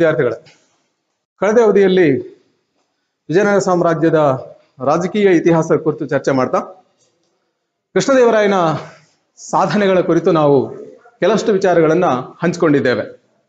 ವಿದ್ಯಾರ್ಥಿಗಳೇ ಕಳೆದ ಅವಧಿಯಲ್ಲಿ ವಿಜಯನಗರ ಸಾಮ್ರಾಜ್ಯದ ರಾಜಕೀಯ ಇತಿಹಾಸದ ಕುರಿತು ಚರ್ಚೆ ಮಾಡ್ತಾ ಕೃಷ್ಣದೇವರಾಯನ ಸಾಧನೆಗಳ ಕುರಿತು ನಾವು ಕೆಲವಷ್ಟು ವಿಚಾರಗಳನ್ನ ಹಂಚಿಕೊಂಡಿದ್ದೇವೆ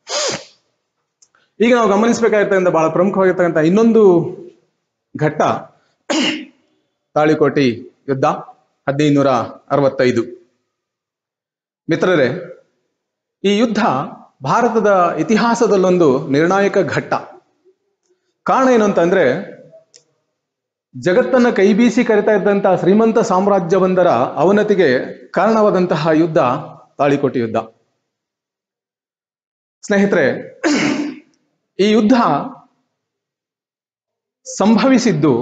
ಈಗ ನಾವು ಗಮನಿಸಬೇಕಾಗಿರ್ತಕ್ಕಂಥ ಬಹಳ ಪ್ರಮುಖವಾಗಿರ್ತಕ್ಕಂಥ ಇನ್ನೊಂದು ಘಟ್ಟ ತಾಳಿಕೋಟಿ ಯುದ್ಧ ಹದಿನೈದುನೂರ ಅರವತ್ತೈದು ಮಿತ್ರರೇ ಈ ಯುದ್ಧ ಭಾರತದ ಇತಿಹಾಸದಲ್ಲೊಂದು ನಿರ್ಣಾಯಕ ಘಟ್ಟ ಕಾರಣ ಏನು ಅಂತಂದ್ರೆ ಜಗತ್ತನ್ನ ಕೈಬೀಸಿ ಕರಿತಾ ಇದ್ದಂತಹ ಶ್ರೀಮಂತ ಸಾಮ್ರಾಜ್ಯವೊಂದರ ಅವನತಿಗೆ ಕಾರಣವಾದಂತಹ ಯುದ್ಧ ತಾಳಿಕೋಟೆ ಯುದ್ಧ ಸ್ನೇಹಿತರೆ ಈ ಯುದ್ಧ ಸಂಭವಿಸಿದ್ದು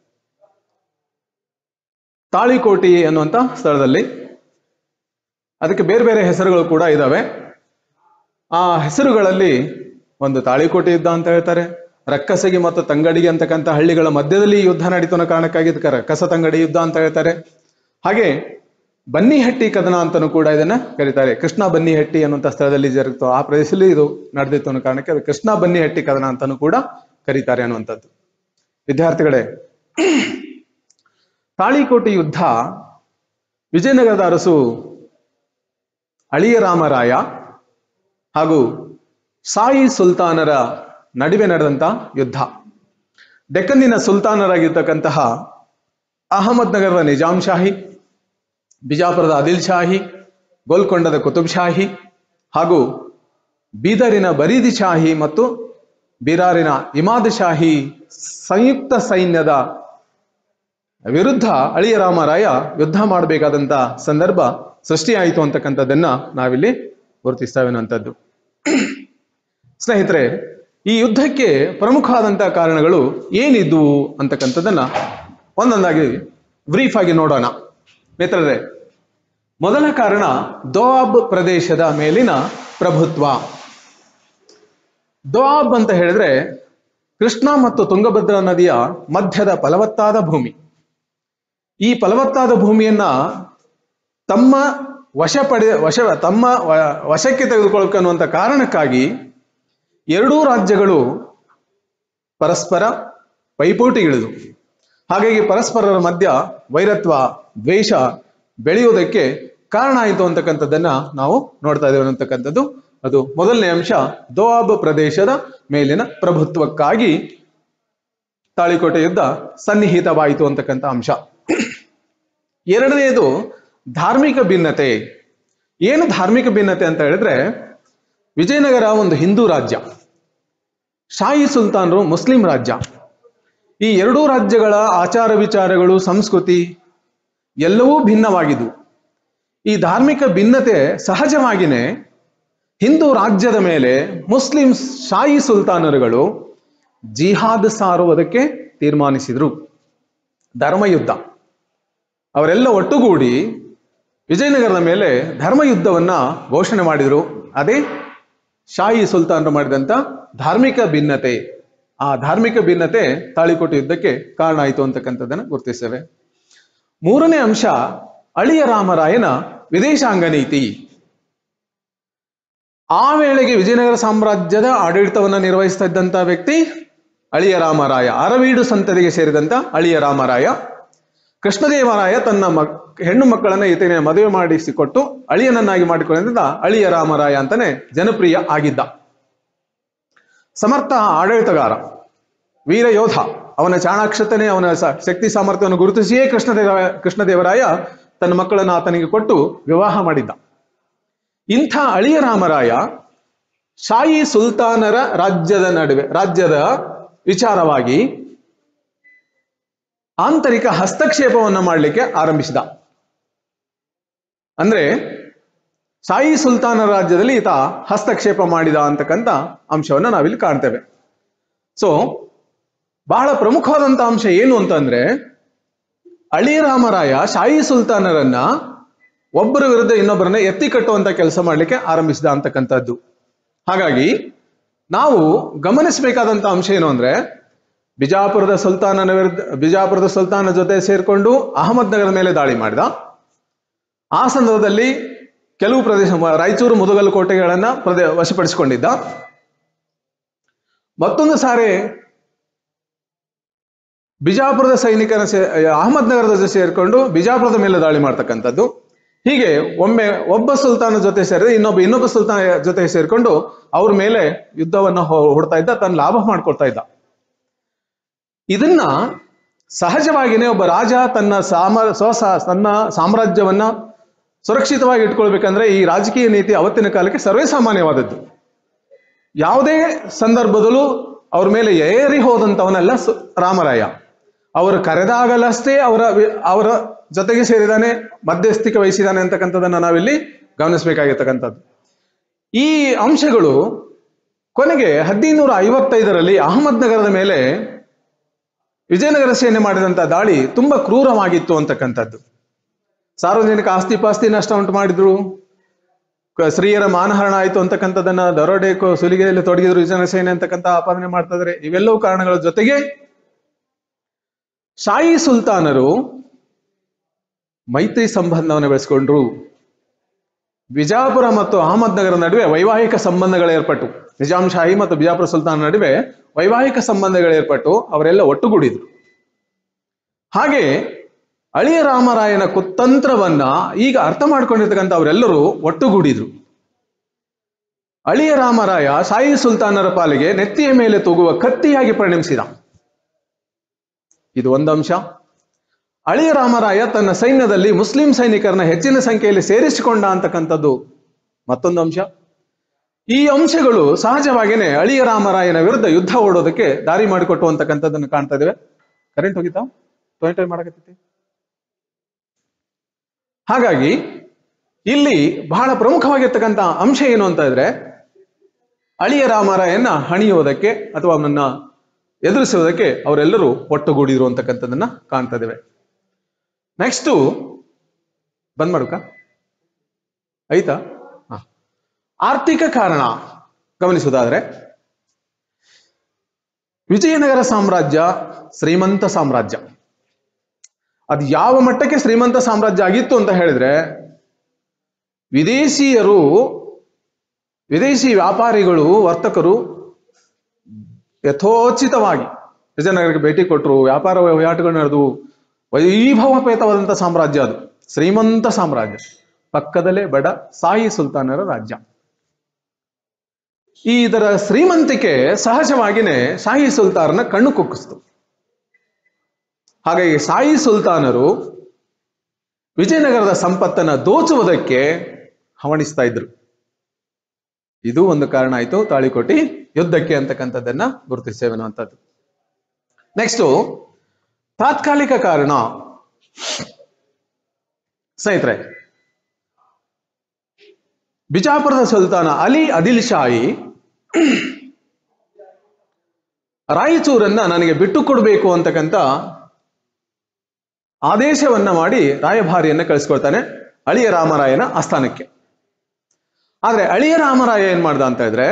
ತಾಳಿಕೋಟಿ ಅನ್ನುವಂಥ ಸ್ಥಳದಲ್ಲಿ ಅದಕ್ಕೆ ಬೇರೆ ಬೇರೆ ಹೆಸರುಗಳು ಕೂಡ ಇದ್ದಾವೆ ಆ ಹೆಸರುಗಳಲ್ಲಿ ಒಂದು ತಾಳಿಕೋಟೆ ಯುದ್ಧ ಅಂತ ಹೇಳ್ತಾರೆ ರಕ್ಕಸಗಿ ಮತ್ತು ತಂಗಡಿಗೆ ಅಂತಕ್ಕಂಥ ಹಳ್ಳಿಗಳ ಮಧ್ಯದಲ್ಲಿ ಈ ಯುದ್ಧ ನಡೀತು ಅನ್ನೋ ಕಾರಣಕ್ಕಾಗಿ ಇದಕ್ಕೆ ರಕ್ಕಸ ತಂಗಡಿ ಯುದ್ಧ ಅಂತ ಹೇಳ್ತಾರೆ ಹಾಗೆ ಬನ್ನಿಹಟ್ಟಿ ಕದನ ಅಂತಲೂ ಕೂಡ ಇದನ್ನ ಕರೀತಾರೆ ಕೃಷ್ಣ ಬನ್ನಿಹಟ್ಟಿ ಅನ್ನುವಂಥ ಸ್ಥಳದಲ್ಲಿ ಜರುಗಿತು ಆ ಪ್ರದೇಶದಲ್ಲಿ ಇದು ನಡೆದಿತ್ತು ಅನ್ನೋ ಕಾರಣಕ್ಕೆ ಅದು ಕೃಷ್ಣ ಬನ್ನಿಹಟ್ಟಿ ಕದನ ಅಂತಲೂ ಕೂಡ ಕರೀತಾರೆ ಅನ್ನುವಂಥದ್ದು ವಿದ್ಯಾರ್ಥಿಗಳೇ ತಾಳಿಕೋಟೆ ಯುದ್ಧ ವಿಜಯನಗರದ ಅರಸು ಅಳಿಯ ರಾಮರಾಯ ಹಾಗೂ ಸಾಯಿ ಸುಲ್ತಾನರ ನಡುವೆ ನಡೆದಂತ ಯುದ್ಧ ಡೆಕ್ಕನ್ನಿನ ಸುಲ್ತಾನರಾಗಿರ್ತಕ್ಕಂತಹ ಅಹಮದ್ ನಗರದ ನಿಜಾಂ ಶಾಹಿ ಬಿಜಾಪುರದ ಆದಿಲ್ ಶಾಹಿ ಗೋಲ್ಕೊಂಡದ ಕುತುಬ್ ಶಾಹಿ ಹಾಗೂ ಬೀದರಿನ ಬರೀದಿ ಶಾಹಿ ಮತ್ತು ಬಿರಾರಿನ ಇಮಾದ್ ಶಾಹಿ ಸಂಯುಕ್ತ ಸೈನ್ಯದ ವಿರುದ್ಧ ಅಳಿಯ ರಾಮರಾಯ ಯುದ್ಧ ಮಾಡಬೇಕಾದಂತ ಸಂದರ್ಭ ಸೃಷ್ಟಿಯಾಯಿತು ಅಂತಕ್ಕಂಥದ್ದನ್ನ ನಾವಿಲ್ಲಿ ಗುರುತಿಸ್ತೇವೆ ಅನ್ನುವಂಥದ್ದು ಸ್ನೇಹಿತರೆ ಈ ಯುದ್ಧಕ್ಕೆ ಪ್ರಮುಖವಾದಂತಹ ಕಾರಣಗಳು ಏನಿದ್ವು ಅಂತಕ್ಕಂಥದ್ದನ್ನ ಒಂದೊಂದಾಗಿ ಬ್ರೀಫ್ ಆಗಿ ನೋಡೋಣ ಮಿತ್ರರೇ ಮೊದಲ ಕಾರಣ ದೋಆಬ್ ಪ್ರದೇಶದ ಮೇಲಿನ ಪ್ರಭುತ್ವ ದೋಆಬ್ ಅಂತ ಹೇಳಿದ್ರೆ ಕೃಷ್ಣ ಮತ್ತು ತುಂಗಭದ್ರಾ ನದಿಯ ಮಧ್ಯದ ಫಲವತ್ತಾದ ಭೂಮಿ ಈ ಫಲವತ್ತಾದ ಭೂಮಿಯನ್ನ ತಮ್ಮ ವಶ ಪಡೆ ವಶ ತಮ್ಮ ವ- ವಶಕ್ಕೆ ತೆಗೆದುಕೊಳ್ಳಬೇಕು ಅನ್ನುವಂಥ ಕಾರಣಕ್ಕಾಗಿ ಎರಡೂ ರಾಜ್ಯಗಳು ಪರಸ್ಪರ ಪೈಪೋಟಿಗಿಳಿದು ಹಾಗಾಗಿ ಪರಸ್ಪರರ ಮಧ್ಯ ವೈರತ್ವ ದ್ವೇಷ ಬೆಳೆಯುವುದಕ್ಕೆ ಕಾರಣ ಆಯಿತು ಅಂತಕ್ಕಂಥದ್ದನ್ನ ನಾವು ನೋಡ್ತಾ ಇದ್ದೇವೆ ಅನ್ನತಕ್ಕಂಥದ್ದು ಅದು ಮೊದಲನೇ ಅಂಶ ದೋಆಬ್ ಪ್ರದೇಶದ ಮೇಲಿನ ಪ್ರಭುತ್ವಕ್ಕಾಗಿ ತಾಳಿಕೋಟೆ ಯುದ್ಧ ಸನ್ನಿಹಿತವಾಯಿತು ಅಂತಕ್ಕಂಥ ಅಂಶ ಎರಡನೆಯದು ಧಾರ್ಮಿಕ ಭಿನ್ನತೆ ಏನು ಧಾರ್ಮಿಕ ಭಿನ್ನತೆ ಅಂತ ಹೇಳಿದ್ರೆ ವಿಜಯನಗರ ಒಂದು ಹಿಂದೂ ರಾಜ್ಯ ಶಾಹಿ ಸುಲ್ತಾನರು ಮುಸ್ಲಿಂ ರಾಜ್ಯ ಈ ಎರಡೂ ರಾಜ್ಯಗಳ ಆಚಾರ ವಿಚಾರಗಳು ಸಂಸ್ಕೃತಿ ಎಲ್ಲವೂ ಭಿನ್ನವಾಗಿದ್ವು ಈ ಧಾರ್ಮಿಕ ಭಿನ್ನತೆ ಸಹಜವಾಗಿಯೇ ಹಿಂದೂ ರಾಜ್ಯದ ಮೇಲೆ ಮುಸ್ಲಿಂ ಶಾಹಿ ಸುಲ್ತಾನರುಗಳು ಜಿಹಾದ್ ಸಾರುವುದಕ್ಕೆ ತೀರ್ಮಾನಿಸಿದರು ಧರ್ಮಯುದ್ಧ ಅವರೆಲ್ಲ ಒಟ್ಟುಗೂಡಿ ವಿಜಯನಗರದ ಮೇಲೆ ಧರ್ಮಯುದ್ಧವನ್ನ ಘೋಷಣೆ ಮಾಡಿದರು ಅದೇ ಶಾಹಿ ಸುಲ್ತಾನರು ಮಾಡಿದಂತ ಧಾರ್ಮಿಕ ಭಿನ್ನತೆ ಆ ಧಾರ್ಮಿಕ ಭಿನ್ನತೆ ತಾಳಿಕೋಟೆ ಯುದ್ಧಕ್ಕೆ ಕಾರಣ ಆಯಿತು ಅಂತಕ್ಕಂಥದ್ದನ್ನು ಗುರುತಿಸ್ತೇವೆ ಮೂರನೇ ಅಂಶ ಅಳಿಯ ರಾಮರಾಯನ ವಿದೇಶಾಂಗ ನೀತಿ ಆ ವೇಳೆಗೆ ವಿಜಯನಗರ ಸಾಮ್ರಾಜ್ಯದ ಆಡಳಿತವನ್ನ ನಿರ್ವಹಿಸ್ತಾ ಇದ್ದಂತ ವ್ಯಕ್ತಿ ಅಳಿಯ ರಾಮರಾಯ ಅರವೀಡು ಸಂತತಿಗೆ ಸೇರಿದಂತ ಅಳಿಯ ರಾಮರಾಯ ಕೃಷ್ಣದೇವರಾಯ ತನ್ನ ಮಕ್ ಹೆಣ್ಣು ಮಕ್ಕಳನ್ನ ಈತನ ಮದುವೆ ಮಾಡಿಸಿಕೊಟ್ಟು ಅಳಿಯನನ್ನಾಗಿ ಮಾಡಿಕೊಂಡಿದ್ದ ಅಳಿಯ ರಾಮರಾಯ ಅಂತಾನೆ ಜನಪ್ರಿಯ ಆಗಿದ್ದ ಸಮರ್ಥ ಆಡಳಿತಗಾರ ವೀರ ಯೋಧ ಅವನ ಚಾಣಾಕ್ಷತನೆ ಅವನ ಸ- ಶಕ್ತಿ ಸಾಮರ್ಥ್ಯವನ್ನು ಗುರುತಿಸಿಯೇ ಕೃಷ್ಣದೇವ ಕೃಷ್ಣದೇವರಾಯ ತನ್ನ ಮಕ್ಕಳನ್ನು ಆತನಿಗೆ ಕೊಟ್ಟು ವಿವಾಹ ಮಾಡಿದ್ದ ಇಂಥ ಅಳಿಯ ರಾಮರಾಯ ಶಾಹಿ ಸುಲ್ತಾನರ ರಾಜ್ಯದ ನಡುವೆ ರಾಜ್ಯದ ವಿಚಾರವಾಗಿ ಆಂತರಿಕ ಹಸ್ತಕ್ಷೇಪವನ್ನು ಮಾಡಲಿಕ್ಕೆ ಆರಂಭಿಸಿದ ಅಂದ್ರೆ ಶಾಹಿ ಸುಲ್ತಾನ ರಾಜ್ಯದಲ್ಲಿ ಈತ ಹಸ್ತಕ್ಷೇಪ ಮಾಡಿದ ಅಂತಕ್ಕಂಥ ಅಂಶವನ್ನ ನಾವಿಲ್ಲಿ ಕಾಣ್ತೇವೆ ಸೊ ಬಹಳ ಪ್ರಮುಖವಾದಂತ ಅಂಶ ಏನು ಅಂತಂದ್ರೆ ಅಳಿರಾಮರಾಯ ಶಾಹಿ ಸುಲ್ತಾನರನ್ನ ಒಬ್ಬರ ವಿರುದ್ಧ ಇನ್ನೊಬ್ಬರನ್ನ ಎತ್ತಿ ಕಟ್ಟುವಂತ ಕೆಲಸ ಮಾಡಲಿಕ್ಕೆ ಆರಂಭಿಸಿದ ಅಂತಕ್ಕಂಥದ್ದು ಹಾಗಾಗಿ ನಾವು ಗಮನಿಸಬೇಕಾದಂತ ಅಂಶ ಏನು ಅಂದ್ರೆ ಬಿಜಾಪುರದ ಸುಲ್ತಾನನ ವಿರುದ್ಧ ಬಿಜಾಪುರದ ಸುಲ್ತಾನ ಜೊತೆ ಸೇರ್ಕೊಂಡು ಅಹಮದ್ ನಗರದ ಮೇಲೆ ದಾಳಿ ಮಾಡಿದ ಆ ಸಂದರ್ಭದಲ್ಲಿ ಕೆಲವು ಪ್ರದೇಶ ಮ- ರಾಯಚೂರು ಮುದಗಲ್ ಕೋಟೆಗಳನ್ನ ಪ್ರದೇ ವಶಪಡಿಸಿಕೊಂಡಿದ್ದ ಮತ್ತೊಂದು ಸಾರಿ ಬಿಜಾಪುರದ ಸೈನಿಕರ ಸೇ ಅಹಮದ್ನಗರದ ಜೊತೆ ಸೇರಿಕೊಂಡು ಬಿಜಾಪುರದ ಮೇಲೆ ದಾಳಿ ಮಾಡ್ತಕ್ಕಂಥದ್ದು ಹೀಗೆ ಒಮ್ಮೆ ಒಬ್ಬ ಸುಲ್ತಾನ ಜೊತೆ ಸೇರಿದ್ರೆ ಇನ್ನೊಬ್ಬ ಇನ್ನೊಬ್ಬ ಸುಲ್ತಾನ ಜೊತೆ ಸೇರಿಕೊಂಡು ಅವ್ರ ಮೇಲೆ ಯುದ್ಧವನ್ನ ಹೊ- ಹೊಡ್ತಾ ಇದ್ದ ತನ್ನ ಲಾಭ ಮಾಡ್ಕೊಳ್ತಾ ಇದ್ದ ಇದನ್ನ ಸಹಜವಾಗಿನೇ ಒಬ್ಬ ರಾಜ ತನ್ನ ಸಾಮ ಸ್ವಸ ತನ್ನ ಸಾಮ್ರಾಜ್ಯವನ್ನ ಸುರಕ್ಷಿತವಾಗಿ ಇಟ್ಕೊಳ್ಬೇಕಂದ್ರೆ ಈ ರಾಜಕೀಯ ನೀತಿ ಅವತ್ತಿನ ಕಾಲಕ್ಕೆ ಸರ್ವೇ ಸಾಮಾನ್ಯವಾದದ್ದು ಯಾವುದೇ ಸಂದರ್ಭದಲ್ಲೂ ಅವ್ರ ಮೇಲೆ ಏರಿ ಹೋದಂತವನಲ್ಲ ಸು- ರಾಮರಾಯ ಅವರು ಕರೆದಾಗಲಷ್ಟೇ ಅವರ ವಿ- ಅವರ ಜೊತೆಗೆ ಸೇರಿದಾನೆ ಮಧ್ಯಸ್ಥಿಕೆ ವಹಿಸಿದಾನೆ ಅಂತಕ್ಕಂಥದ್ದನ್ನ ನಾವಿಲ್ಲಿ ಗಮನಿಸಬೇಕಾಗಿರ್ತಕ್ಕಂಥದ್ದು ಈ ಅಂಶಗಳು ಕೊನೆಗೆ ಹದಿನೈದುನೂರ ಐವತ್ತೈದರಲ್ಲಿ ಅಹಮದ್ ನಗರದ ಮೇಲೆ ವಿಜಯನಗರ ಸೇನೆ ಮಾಡಿದಂತ ದಾಳಿ ತುಂಬಾ ಕ್ರೂರವಾಗಿತ್ತು ಅಂತಕ್ಕಂಥದ್ದು ಸಾರ್ವಜನಿಕ ಆಸ್ತಿ ಪಾಸ್ತಿ ನಷ್ಟ ಉಂಟು ಮಾಡಿದ್ರು ಕ- ಸ್ತ್ರೀಯರ ಮಾನಹರಣ ಆಯಿತು ಅಂತಕ್ಕಂಥದ್ದನ್ನ ದರೋಡೆ ಕೊ- ಸುಲಿಗೆಯಲ್ಲಿ ತೊಡಗಿದ್ರು ವಿಜಯನಗರ ಸೇನೆ ಅಂತಕ್ಕಂಥ ಆಪಾದನೆ ಮಾಡ್ತಾ ಇದ್ದಾರೆ ಇವೆಲ್ಲವೂ ಕಾರಣಗಳ ಜೊತೆಗೆ ಶಾಹಿ ಸುಲ್ತಾನರು ಮೈತ್ರಿ ಸಂಬಂಧವನ್ನು ಬೆಳೆಸ್ಕೊಂಡ್ರು ಬಿಜಾಪುರ ಮತ್ತು ಅಹಮದ್ ನಗರ ನಡುವೆ ವೈವಾಹಿಕ ಸಂಬಂಧಗಳು ಏರ್ಪಟ್ಟು ನಿಜಾಂ ಶಾಹಿ ಮತ್ತು ಬಿಜಾಪುರ ಸುಲ್ತಾನ ನಡುವೆ ವೈವಾಹಿಕ ಸಂಬಂಧಗಳು ಏರ್ಪಟ್ಟು ಅವರೆಲ್ಲ ಒಟ್ಟುಗೂಡಿದ್ರು ಹಾಗೆ ಅಳಿಯ ರಾಮರಾಯನ ಕುತಂತ್ರವನ್ನ ಈಗ ಅರ್ಥ ಮಾಡ್ಕೊಂಡಿರ್ತಕ್ಕಂಥ ಅವರೆಲ್ಲರೂ ಒಟ್ಟುಗೂಡಿದ್ರು ಅಳಿಯ ರಾಮರಾಯ ಶಾಹಿ ಸುಲ್ತಾನರ ಪಾಲಿಗೆ ನೆತ್ತಿಯ ಮೇಲೆ ತೂಗುವ ಕತ್ತಿಯಾಗಿ ಪರಿಣಮಿಸಿದ ಇದು ಒಂದು ಅಂಶ ಅಳಿಯ ರಾಮರಾಯ ತನ್ನ ಸೈನ್ಯದಲ್ಲಿ ಮುಸ್ಲಿಂ ಸೈನಿಕರನ್ನ ಹೆಚ್ಚಿನ ಸಂಖ್ಯೆಯಲ್ಲಿ ಸೇರಿಸಿಕೊಂಡ ಅಂತಕ್ಕಂಥದ್ದು ಮತ್ತೊಂದು ಅಂಶ ಈ ಅಂಶಗಳು ಸಹಜವಾಗಿಯೇ ಅಳಿಯ ರಾಮರಾಯನ ವಿರುದ್ಧ ಯುದ್ಧ ಓಡೋದಕ್ಕೆ ದಾರಿ ಮಾಡಿಕೊಟ್ಟು ಅಂತಕ್ಕಂಥದ್ದನ್ನು ಕಾಣ್ತಾ ಇದ್ದೇವೆ ಕರೆಂಟ್ ಹೋಗಿತ್ತಾ ಟೊಯ್ ಟೊಯ್ ಮಾಡಕತ್ತೈತಿ ಹಾಗಾಗಿ ಇಲ್ಲಿ ಬಹಳ ಪ್ರಮುಖವಾಗಿರ್ತಕ್ಕಂಥ ಅಂಶ ಏನು ಅಂತ ಇದ್ರೆ ಅಳಿಯ ರಾಮರಾಯನ್ನ ಹಣಿಯುವುದಕ್ಕೆ ಅಥವಾ ಅವನನ್ನ ಎದುರಿಸುವುದಕ್ಕೆ ಅವರೆಲ್ಲರೂ ಒಟ್ಟುಗೂಡಿದ್ರು ಅಂತಕ್ಕಂಥದ್ದನ್ನ ಕಾಣ್ತಾ ಇದ್ದೇವೆ ನೆಕ್ಸ್ಟು ಬಂದ್ ಮಾಡುಕ ಆಯ್ತಾ ಹ. ಆರ್ಥಿಕ ಕಾರಣ ಗಮನಿಸುವುದಾದ್ರೆ ವಿಜಯನಗರ ಸಾಮ್ರಾಜ್ಯ ಶ್ರೀಮಂತ ಸಾಮ್ರಾಜ್ಯ ಅದು ಯಾವ ಮಟ್ಟಕ್ಕೆ ಶ್ರೀಮಂತ ಸಾಮ್ರಾಜ್ಯ ಆಗಿತ್ತು ಅಂತ ಹೇಳಿದ್ರೆ ವಿದೇಶಿಯರು ವಿದೇಶಿ ವ್ಯಾಪಾರಿಗಳು ವರ್ತಕರು ಯಥೋಚಿತವಾಗಿ ವಿಜಯನಗರಕ್ಕೆ ಭೇಟಿ ಕೊಟ್ಟರು ವ್ಯಾಪಾರ ವಹಿವಾಟುಗಳು ನಡೆದು ವೈಭವಪೇತವಾದಂಥ ಸಾಮ್ರಾಜ್ಯ ಅದು ಶ್ರೀಮಂತ ಸಾಮ್ರಾಜ್ಯ ಪಕ್ಕದಲ್ಲೇ ಬಡ ಸಾಯಿ ಸುಲ್ತಾನರ ರಾಜ್ಯ ಈ ಇದರ ಶ್ರೀಮಂತಿಕೆ ಸಹಜವಾಗಿಯೇ ಶಾಹಿ ಸುಲ್ತಾನನ ಕಣ್ಣು ಕುಕ್ಕಿಸ್ತು ಹಾಗಾಗಿ ಶಾಹಿ ಸುಲ್ತಾನರು ವಿಜಯನಗರದ ಸಂಪತ್ತನ್ನ ದೋಚುವುದಕ್ಕೆ ಹವಣಿಸ್ತಾ ಇದ್ರು ಇದು ಒಂದು ಕಾರಣ ಆಯ್ತು ತಾಳಿಕೋಟಿ ಯುದ್ಧಕ್ಕೆ ಅಂತಕ್ಕಂಥದ್ದನ್ನ ಗುರುತಿಸ್ತೇವೆ ಅನ್ನುವಂಥದ್ದು ನೆಕ್ಸ್ಟ್ ತಾತ್ಕಾಲಿಕ ಕಾರಣ ಸ್ನೇಹಿತರೆ ಬಿಜಾಪುರದ ಸುಲ್ತಾನ ಅಲಿ ಅದಿಲ್ ಶಾಹಿ ರಾಯಚೂರನ್ನ ನನಗೆ ಬಿಟ್ಟು ಕೊಡಬೇಕು ಅಂತಕ್ಕಂಥ ಆದೇಶವನ್ನ ಮಾಡಿ ರಾಯಭಾರಿಯನ್ನ ಕಳಿಸ್ಕೊಳ್ತಾನೆ ಅಳಿಯ ರಾಮರಾಯನ ಆಸ್ಥಾನಕ್ಕೆ ಆದ್ರೆ ಅಳಿಯ ರಾಮರಾಯ ಏನ್ ಮಾಡ್ದ ಅಂತ ಇದ್ರೆ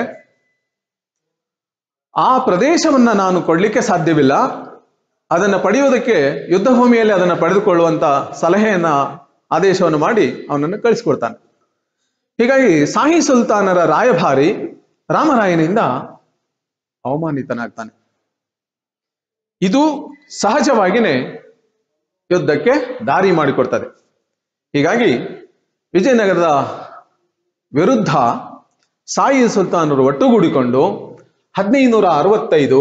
ಆ ಪ್ರದೇಶವನ್ನ ನಾನು ಕೊಡ್ಲಿಕ್ಕೆ ಸಾಧ್ಯವಿಲ್ಲ ಅದನ್ನ ಪಡೆಯುವುದಕ್ಕೆ ಯುದ್ಧ ಭೂಮಿಯಲ್ಲಿ ಅದನ್ನ ಪಡೆದುಕೊಳ್ಳುವಂತ ಸಲಹೆಯನ್ನ ಆದೇಶವನ್ನು ಮಾಡಿ ಅವನನ್ನು ಕಳಿಸ್ಕೊಡ್ತಾನೆ ಹೀಗಾಗಿ ಸಾಹಿ ಸುಲ್ತಾನರ ರಾಯಭಾರಿ ರಾಮರಾಯನಿಂದ ಅವಮಾನಿತನಾಗ್ತಾನೆ ಇದು ಸಹಜವಾಗಿಯೇ ಯುದ್ಧಕ್ಕೆ ದಾರಿ ಮಾಡಿಕೊಡ್ತದೆ ಹೀಗಾಗಿ ವಿಜಯನಗರದ ವಿರುದ್ಧ ಸಾಯಿ ಸುಲ್ತಾನರು ಒಟ್ಟುಗೂಡಿಕೊಂಡು ಹದಿನೈದುನೂರ ಅರವತ್ತೈದು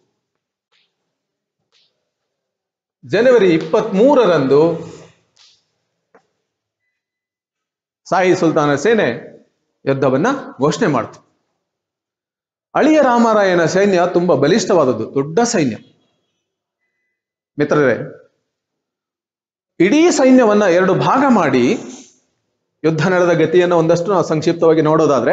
ಜನವರಿ ಇಪ್ಪತ್ತ್ ಮೂರರಂದು ಸಾಯಿ ಸುಲ್ತಾನ ಸೇನೆ ಯುದ್ಧವನ್ನ ಘೋಷಣೆ ಮಾಡ್ತು ಅಳಿಯ ರಾಮರಾಯನ ಸೈನ್ಯ ತುಂಬಾ ಬಲಿಷ್ಠವಾದದ್ದು ದೊಡ್ಡ ಸೈನ್ಯ ಮಿತ್ರರೇ ಇಡೀ ಸೈನ್ಯವನ್ನ ಎರಡು ಭಾಗ ಮಾಡಿ ಯುದ್ಧ ನಡೆದ ಗತಿಯನ್ನು ಒಂದಷ್ಟು ನಾವು ಸಂಕ್ಷಿಪ್ತವಾಗಿ ನೋಡೋದಾದ್ರೆ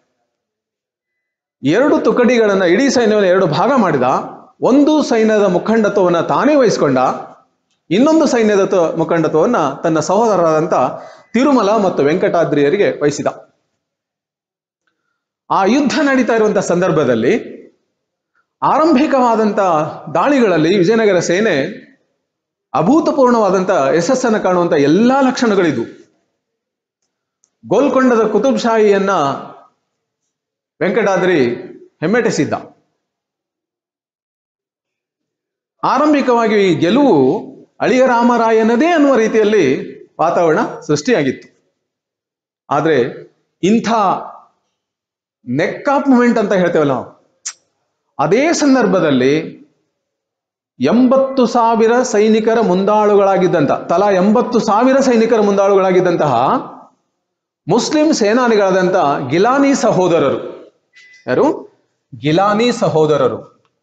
ಎರಡು ತುಕಡಿಗಳನ್ನ ಇಡೀ ಸೈನ್ಯವನ್ನು ಎರಡು ಭಾಗ ಮಾಡಿದ ಒಂದು ಸೈನ್ಯದ ಮುಖಂಡತ್ವವನ್ನ ತಾನೇ ವಹಿಸಿಕೊಂಡ ಇನ್ನೊಂದು ಸೈನ್ಯದ ತ- ಮುಖಂಡತ್ವವನ್ನ ತನ್ನ ಸಹೋದರರಾದಂತ ತಿರುಮಲ ಮತ್ತು ವೆಂಕಟಾದ್ರಿಯರಿಗೆ ವಹಿಸಿದ ಆ ಯುದ್ಧ ನಡೀತಾ ಇರುವಂತಹ ಸಂದರ್ಭದಲ್ಲಿ ಆರಂಭಿಕವಾದಂತ ದಾಳಿಗಳಲ್ಲಿ ವಿಜಯನಗರ ಸೇನೆ ಅಭೂತಪೂರ್ಣವಾದಂತ ಯಶಸ್ಸನ್ನು ಕಾಣುವಂತ ಎಲ್ಲಾ ಲಕ್ಷಣಗಳಿದ್ವು ಗೋಲ್ಕೊಂಡದ ಕುತುಬ್ ಶಾಹಿಯನ್ನ ವೆಂಕಟಾದ್ರಿ ಹೆಮ್ಮೆಟಿಸಿದ್ದ ಆರಂಭಿಕವಾಗಿ ಈ ಗೆಲುವು ಅಳಿಯ ರಾಮರಾಯನದೇ ಅನ್ನುವ ರೀತಿಯಲ್ಲಿ ವಾತಾವರಣ ಸೃಷ್ಟಿಯಾಗಿತ್ತು ಆದರೆ ಇಂಥ ನೆಕ್ ಆಫ್ ಮೂಮೆಂಟ್ ಅಂತ ಹೇಳ್ತೇವಲ್ಲ ನಾವು ಅದೇ ಸಂದರ್ಭದಲ್ಲಿ ಎಂಬತ್ತು ಸಾವಿರ ಸೈನಿಕರ ಮುಂದಾಳುಗಳಾಗಿದ್ದಂತ ತಲಾ ಎಂಬತ್ತು ಸಾವಿರ ಸೈನಿಕರ ಮುಂದಾಳುಗಳಾಗಿದ್ದಂತಹ ಮುಸ್ಲಿಂ ಸೇನಾನಿಗಳಾದಂಥ ಗಿಲಾನಿ ಸಹೋದರರು ಯಾರು ಗಿಲಾನಿ ಸಹೋದರರು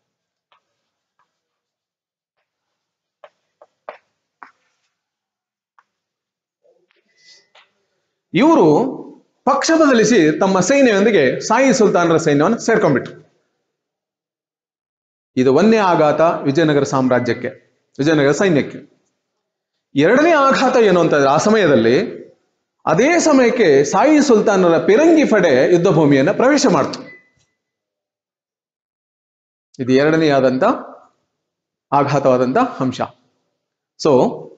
ಇವರು ಪಕ್ಷ ಬದಲಿಸಿ ತಮ್ಮ ಸೈನ್ಯದೊಂದಿಗೆ ಸಾಯಿ ಸುಲ್ತಾನರ ಸೈನ್ಯವನ್ನು ಸೇರ್ಕೊಂಡ್ಬಿಟ್ರು ಇದು ಒಂದನೇ ಆಘಾತ ವಿಜಯನಗರ ಸಾಮ್ರಾಜ್ಯಕ್ಕೆ ವಿಜಯನಗರ ಸೈನ್ಯಕ್ಕೆ ಎರಡನೇ ಆಘಾತ ಏನು ಅಂತಂದ್ರೆ ಆ ಸಮಯದಲ್ಲಿ ಅದೇ ಸಮಯಕ್ಕೆ ಸಾಯಿ ಸುಲ್ತಾನರ ಪಿರಂಗಿ ಪಡೆ ಯುದ್ಧ ಭೂಮಿಯನ್ನು ಪ್ರವೇಶ ಮಾಡ್ತು ಇದು ಎರಡನೆಯಾದಂತ ಆಘಾತವಾದಂತ ಅಂಶ ಸೊ